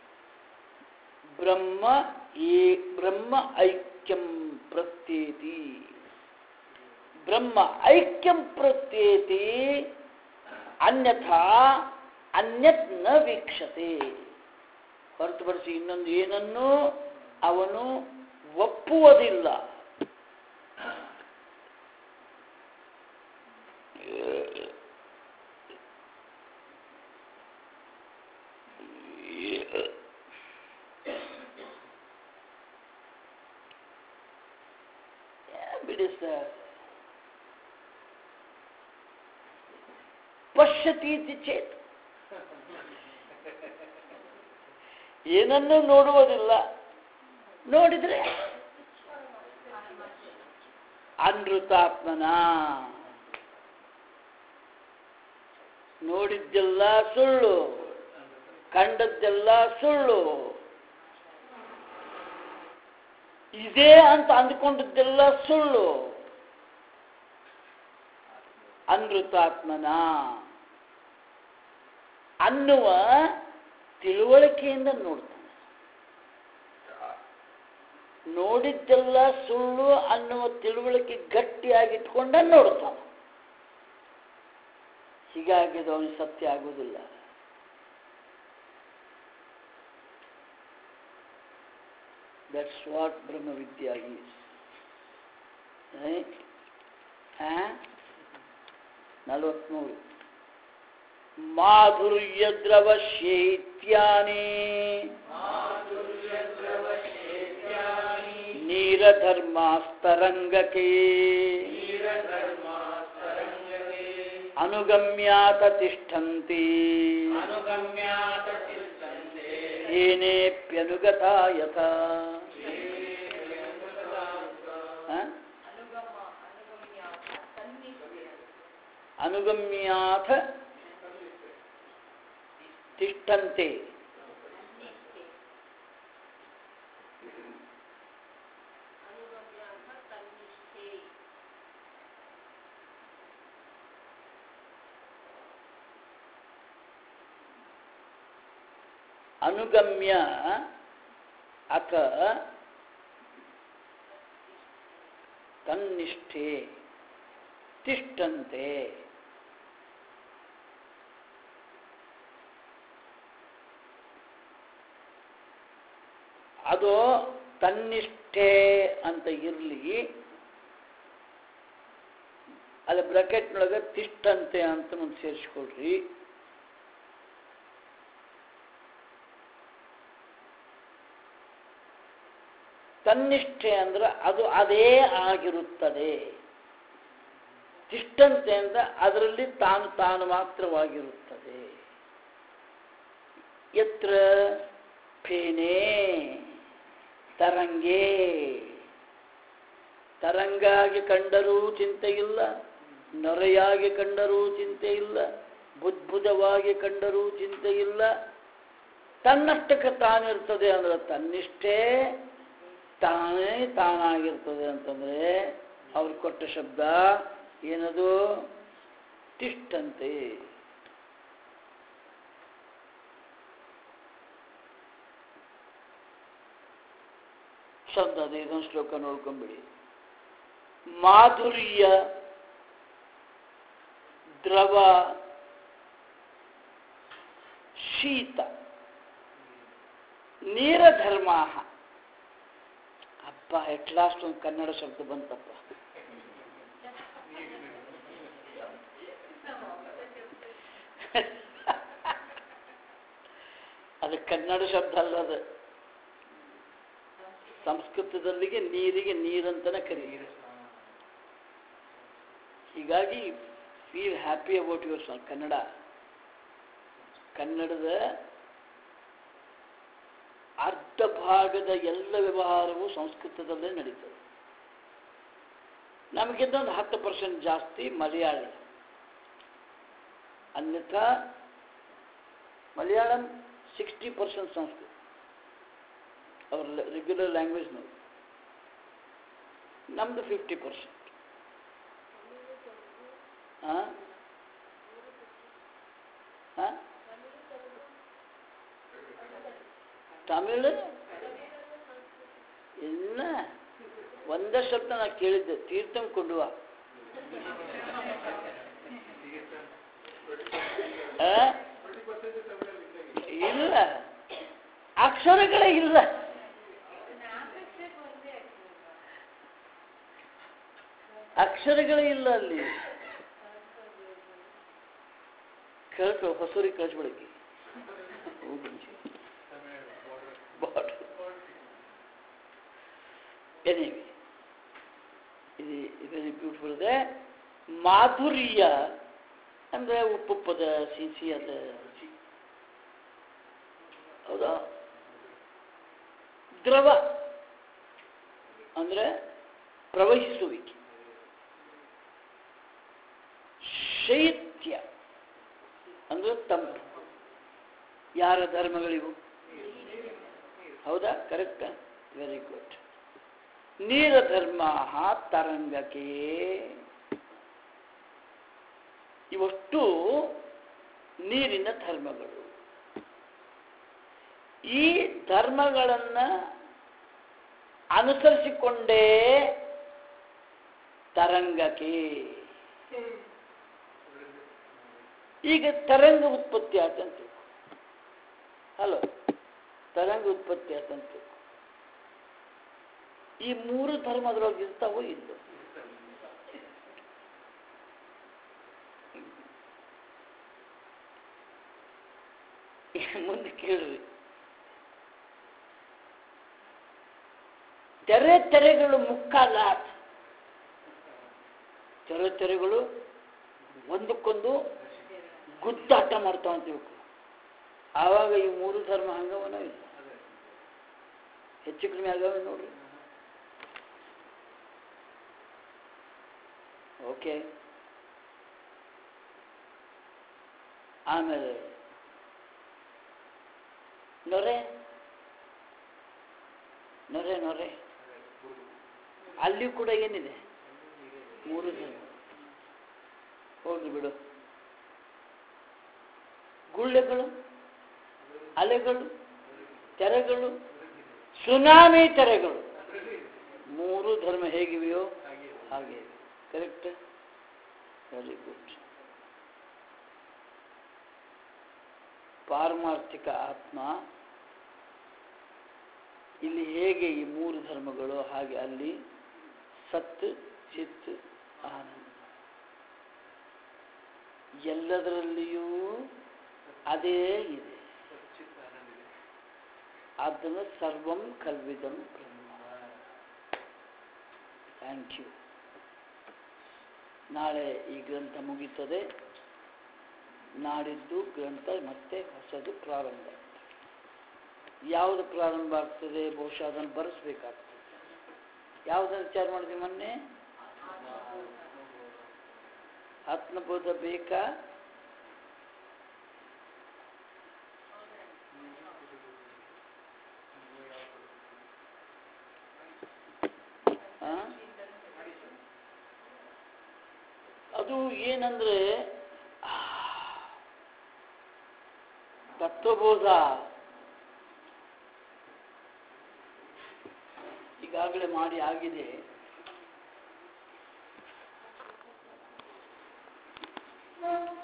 ಬ್ರಹ್ಮ ಏ ಬ್ರಹ್ಮ ಐಕ್ಯಂ ಪ್ರತ್ಯೇತಿ ಬ್ರಹ್ಮ ಐಕ್ಯಂ ಪ್ರತ್ಯೇತಿ ಅನ್ಯಥಾ ಅನ್ಯತ್ ನ ವೀಕ್ಷತೆ ಹೊರತುಪಡಿಸಿ ಇನ್ನೊಂದು ಏನನ್ನೂ ಅವನು ಒಪ್ಪುವುದಿಲ್ಲ ಬಿಡಿ ಸರ್ ಪಶ್ಯತಿ ಇತಿ ಚೇತ್ ಏನನ್ನೂ ನೋಡುವುದಿಲ್ಲ ನೋಡಿದ್ರೆ ಅನೃತಾತ್ಮನ ನೋಡಿದ್ದೆಲ್ಲ ಸುಳ್ಳು ಕಂಡದ್ದೆಲ್ಲ ಸುಳ್ಳು ಇದೇ ಅಂತ ಅಂದುಕೊಂಡದ್ದೆಲ್ಲ ಸುಳ್ಳು ಅನೃತಾತ್ಮನ ಅನ್ನುವ ತಿಳುವಳಿಕೆಯಿಂದ ನೋಡ್ತಾನೆ ನೋಡಿದ್ದೆಲ್ಲ ಸುಳ್ಳು ಅನ್ನುವ ತಿಳುವಳಿಕೆ ಗಟ್ಟಿಯಾಗಿಟ್ಕೊಂಡ ನೋಡ್ತಾನೆ ಹೀಗಾಗಿ ಅದು ಅವನಿಗೆ ಸತ್ಯ ಆಗುವುದಿಲ್ಲ ದಟ್ಸ್ ವಾಟ್ ಬ್ರಹ್ಮವಿದ್ಯಾ ಈಸ್ ನಲವತ್ಮೂರು ಮಾಧುರ್ಯ ದ್ರವಶೇತ್ಯಾನಿ ನೀರಧರ್ಮಾಸ್ತರಂಗಕೆ ಅನುಗಮ್ಯಾತ ತಿಷ್ಠಂತಿ ಅನುಗಮ್ಯಾತ ತಿಷ್ಟಂತೆ ಏನೇಪ್ಯನುಗತಾ ಯಥಾ ಹ? ಅನುಗಮ್ಯಾಥ ತಿಷ್ಠಂತೆ ಅನುಗಮ್ಯ ಅಥ ತನ್ನಿಷ್ಠೆ ತಿಷ್ಟಂತೆ ಅದು ತನ್ನಿಷ್ಠೆ ಅಂತ ಇರಲಿ ಅಲ್ಲಿ ಬ್ರಾಕೆಟ್ನೊಳಗೆ ತಿಷ್ಟಂತೆ ಅಂತ ಒಂದು ಸೇರಿಸ್ಕೊಳ್ರಿ ತನ್ನಿಷ್ಠೆ ಅಂದ್ರೆ ಅದು ಅದೇ ಆಗಿರುತ್ತದೆ ತಿಷ್ಟಂತೆ ಅಂದ್ರೆ ಅದರಲ್ಲಿ ತಾನು ತಾನು ಮಾತ್ರವಾಗಿರುತ್ತದೆ ಯತ್ರ ಫೇನೆ ತರಂಗೆ ತರಂಗಾಗಿ ಕಂಡರೂ ಚಿಂತೆ ಇಲ್ಲ ನೊರೆಯಾಗಿ ಕಂಡರೂ ಚಿಂತೆ ಇಲ್ಲ ಬುದ್ಭುತವಾಗಿ ಕಂಡರೂ ಚಿಂತೆ ಇಲ್ಲ ತನ್ನಷ್ಟಕ್ಕೆ ತಾನಿರ್ತದೆ ಅಂದ್ರೆ ತನ್ನಿಷ್ಟೇ ತಾನೇ ತಾನಾಗಿರ್ತದೆ ಅಂತಂದ್ರೆ ಅವ್ರು ಕೊಟ್ಟ ಶಬ್ದ ಏನದು ತಿಷ್ಟಂತೆ ಶಬ್ದ ಅದು ಇದೊಂದು ಶ್ಲೋಕ ನೋಡ್ಕೊಂಬಿಡಿ ಮಾಧುರ್ಯ ದ್ರವ ಶೀತ ನೀರಧರ್ಮ ಅಪ್ಪ ಎಟ್ ಲಾಸ್ಟ್ ಒಂದು ಕನ್ನಡ ಶಬ್ದ ಬಂತಪ್ಪ ಅದು ಕನ್ನಡ ಶಬ್ದ ಅಲ್ಲ ಅದು ಸಂಸ್ಕೃತದಲ್ಲಿಗೆ ನೀರಿಗೆ ನೀರಂತನೇ ಕರೀತಾರೆ ಹೀಗಾಗಿ feel happy about your son Kannada ಕನ್ನಡದ ಅರ್ಧ ಭಾಗದ ಎಲ್ಲ ವ್ಯವಹಾರವು ಸಂಸ್ಕೃತದಲ್ಲೇ ನಡೀತದೆ ನಮಗಿಂತ ಒಂದು ಹತ್ತು ಪರ್ಸೆಂಟ್ ಜಾಸ್ತಿ ಮಲಯಾಳಿ ಅನ್ಯಥಾ ಮಲಯಾಳಂ ಸಿಕ್ಸ್ಟಿ ಪರ್ಸೆಂಟ್ ಸಂಸ್ಕೃತ ಅವರ ರೆಗ್ಯುಲರ್ ಲ್ಯಾಂಗ್ವೇಜ್ ನೋಡಿ ನಮ್ಮದು ಫಿಫ್ಟಿ ಪರ್ಸೆಂಟ್ ಹಾಂ ಹಾಂ ತಮಿಳು ಇಲ್ಲ ಒಂದೇ ಶಬ್ದ ನಾ ಕೇಳಿದ್ದೆ ತೀರ್ಥಂ ಕೊಂಡುವ ಆ? ಇಲ್ಲ ಅಕ್ಷರಗಳೇ ಇಲ್ಲ ಅಕ್ಷರಗಳೇ ಇಲ್ಲ ಅಲ್ಲಿ ಕೇಳ್ಕೊ ಹೊಸೂರಿಗೆ ಕಳಿಸ್ಬಿಡಕ್ಕೆ ಎನಿವೆ ಇದು ವೆರಿ ಬ್ಯೂಟಿಫುಲ್ ಇದೆ ಮಾಧುರ್ಯ ಅಂದರೆ ಉಪ್ಪುಪ್ಪದ ಸಿಹಿ ಅದ ಹೌದಾ ದ್ರವ ಅಂದರೆ ಪ್ರವಹಿಸುವಿಕೆ ಶೈತ್ಯ ಅಂದರೆ ತಂಪು ಯಾರ ಧರ್ಮಗಳಿವು ಹೌದಾ ಕರೆಕ್ಟ್ ವೆರಿ ಗುಡ್ ನೀರ ಧರ್ಮ ತರಂಗಕ್ಕೆ ಇವಷ್ಟು ನೀರಿನ ಧರ್ಮಗಳು ಈ ಧರ್ಮಗಳನ್ನು ಅನುಸರಿಸಿಕೊಂಡೇ ತರಂಗಕ್ಕೆ ಈಗ ತರಂಗ ಉತ್ಪತ್ತಿ ಆತಂತೆ ಹಲೋ ತರಂಗ ಉತ್ಪತ್ತಿ ಆತಂತೆ ಈ ಮೂರು ಧರ್ಮದೊಳಗೆ ಇರ್ತಾವೋ ಇಲ್ಲೋ ಮುಂದೆ ಕೇಳ್ರಿ ತೆರೆ ತೆರೆಗಳು ಮುಕ್ಕಲ್ಲ ತೆರೆ ತೆರೆಗಳು ಒಂದಕ್ಕೊಂದು ಗುದ್ದಾಟ ಮಾಡ್ತಾವ ಅಂತ ತಿಳ್ಕೊ ಆವಾಗ ಈ ಮೂರು ಧರ್ಮ ಹಂಗವನ ಇಲ್ಲ ಹೆಚ್ಚು ಕಡಿಮೆ ಆಗವೆ ನೋಡ್ರಿ ಓಕೆ ಆಮೇಲೆ ನೊರೆ ನೊರೆ ನೊರೆ ಅಲ್ಲಿ ಕೂಡ ಏನಿದೆ ಮೂರು ಧರ್ಮ ಹೋಗ್ಲಿ ಬಿಡು ಗುಳ್ಳೆಗಳು ಅಲೆಗಳು ತೆರೆಗಳು ಸುನಾಮಿ ತೆರೆಗಳು ಮೂರು ಧರ್ಮ ಹೇಗಿವೆಯೋ ಹಾಗೆ ಕರೆಕ್ಟ್ ವೆರಿ ಗುಡ್ ಪಾರಮಾರ್ಥಿಕ ಆತ್ಮ ಇಲ್ಲಿ ಹೇಗೆ ಈ ಮೂರು ಧರ್ಮಗಳು ಹಾಗೆ ಅಲ್ಲಿ ಸತ್ ಚಿತ್ ಆನಂದ ಎಲ್ಲದರಲ್ಲಿಯೂ ಅದೇ ಇದೆ ಅದನ್ನು ಸರ್ವಂ ಕಲ್ವಿದಂ ಬ್ರಹ್ಮ ಥ್ಯಾಂಕ್ ಯು ನಾಳೆ ಈ ಗ್ರಂಥ ಮುಗೀತದೆ ನಾಡಿದ್ದು ಗ್ರಂಥ ಮತ್ತೆ ಹೊಸದು ಪ್ರಾರಂಭ ಯಾವುದು ಪ್ರಾರಂಭ ಆಗ್ತದೆ ಬಹುಶಃ ಅದನ್ನು ಬರೆಸ್ಬೇಕಾಗ್ತದೆ ಯಾವುದನ್ನು ವಿಚಾರ ಮಾಡಿದ್ವಿ ಮೊನ್ನೆ ಆತ್ಮಬೋಧ ಬೇಕಾ ಆ? ಅದು ಏನಂದ್ರೆ ಆ, ತತ್ವಬೋಧ ಈಗಾಗಲೇ ಮಾಡಿ ಆಗಿದೆ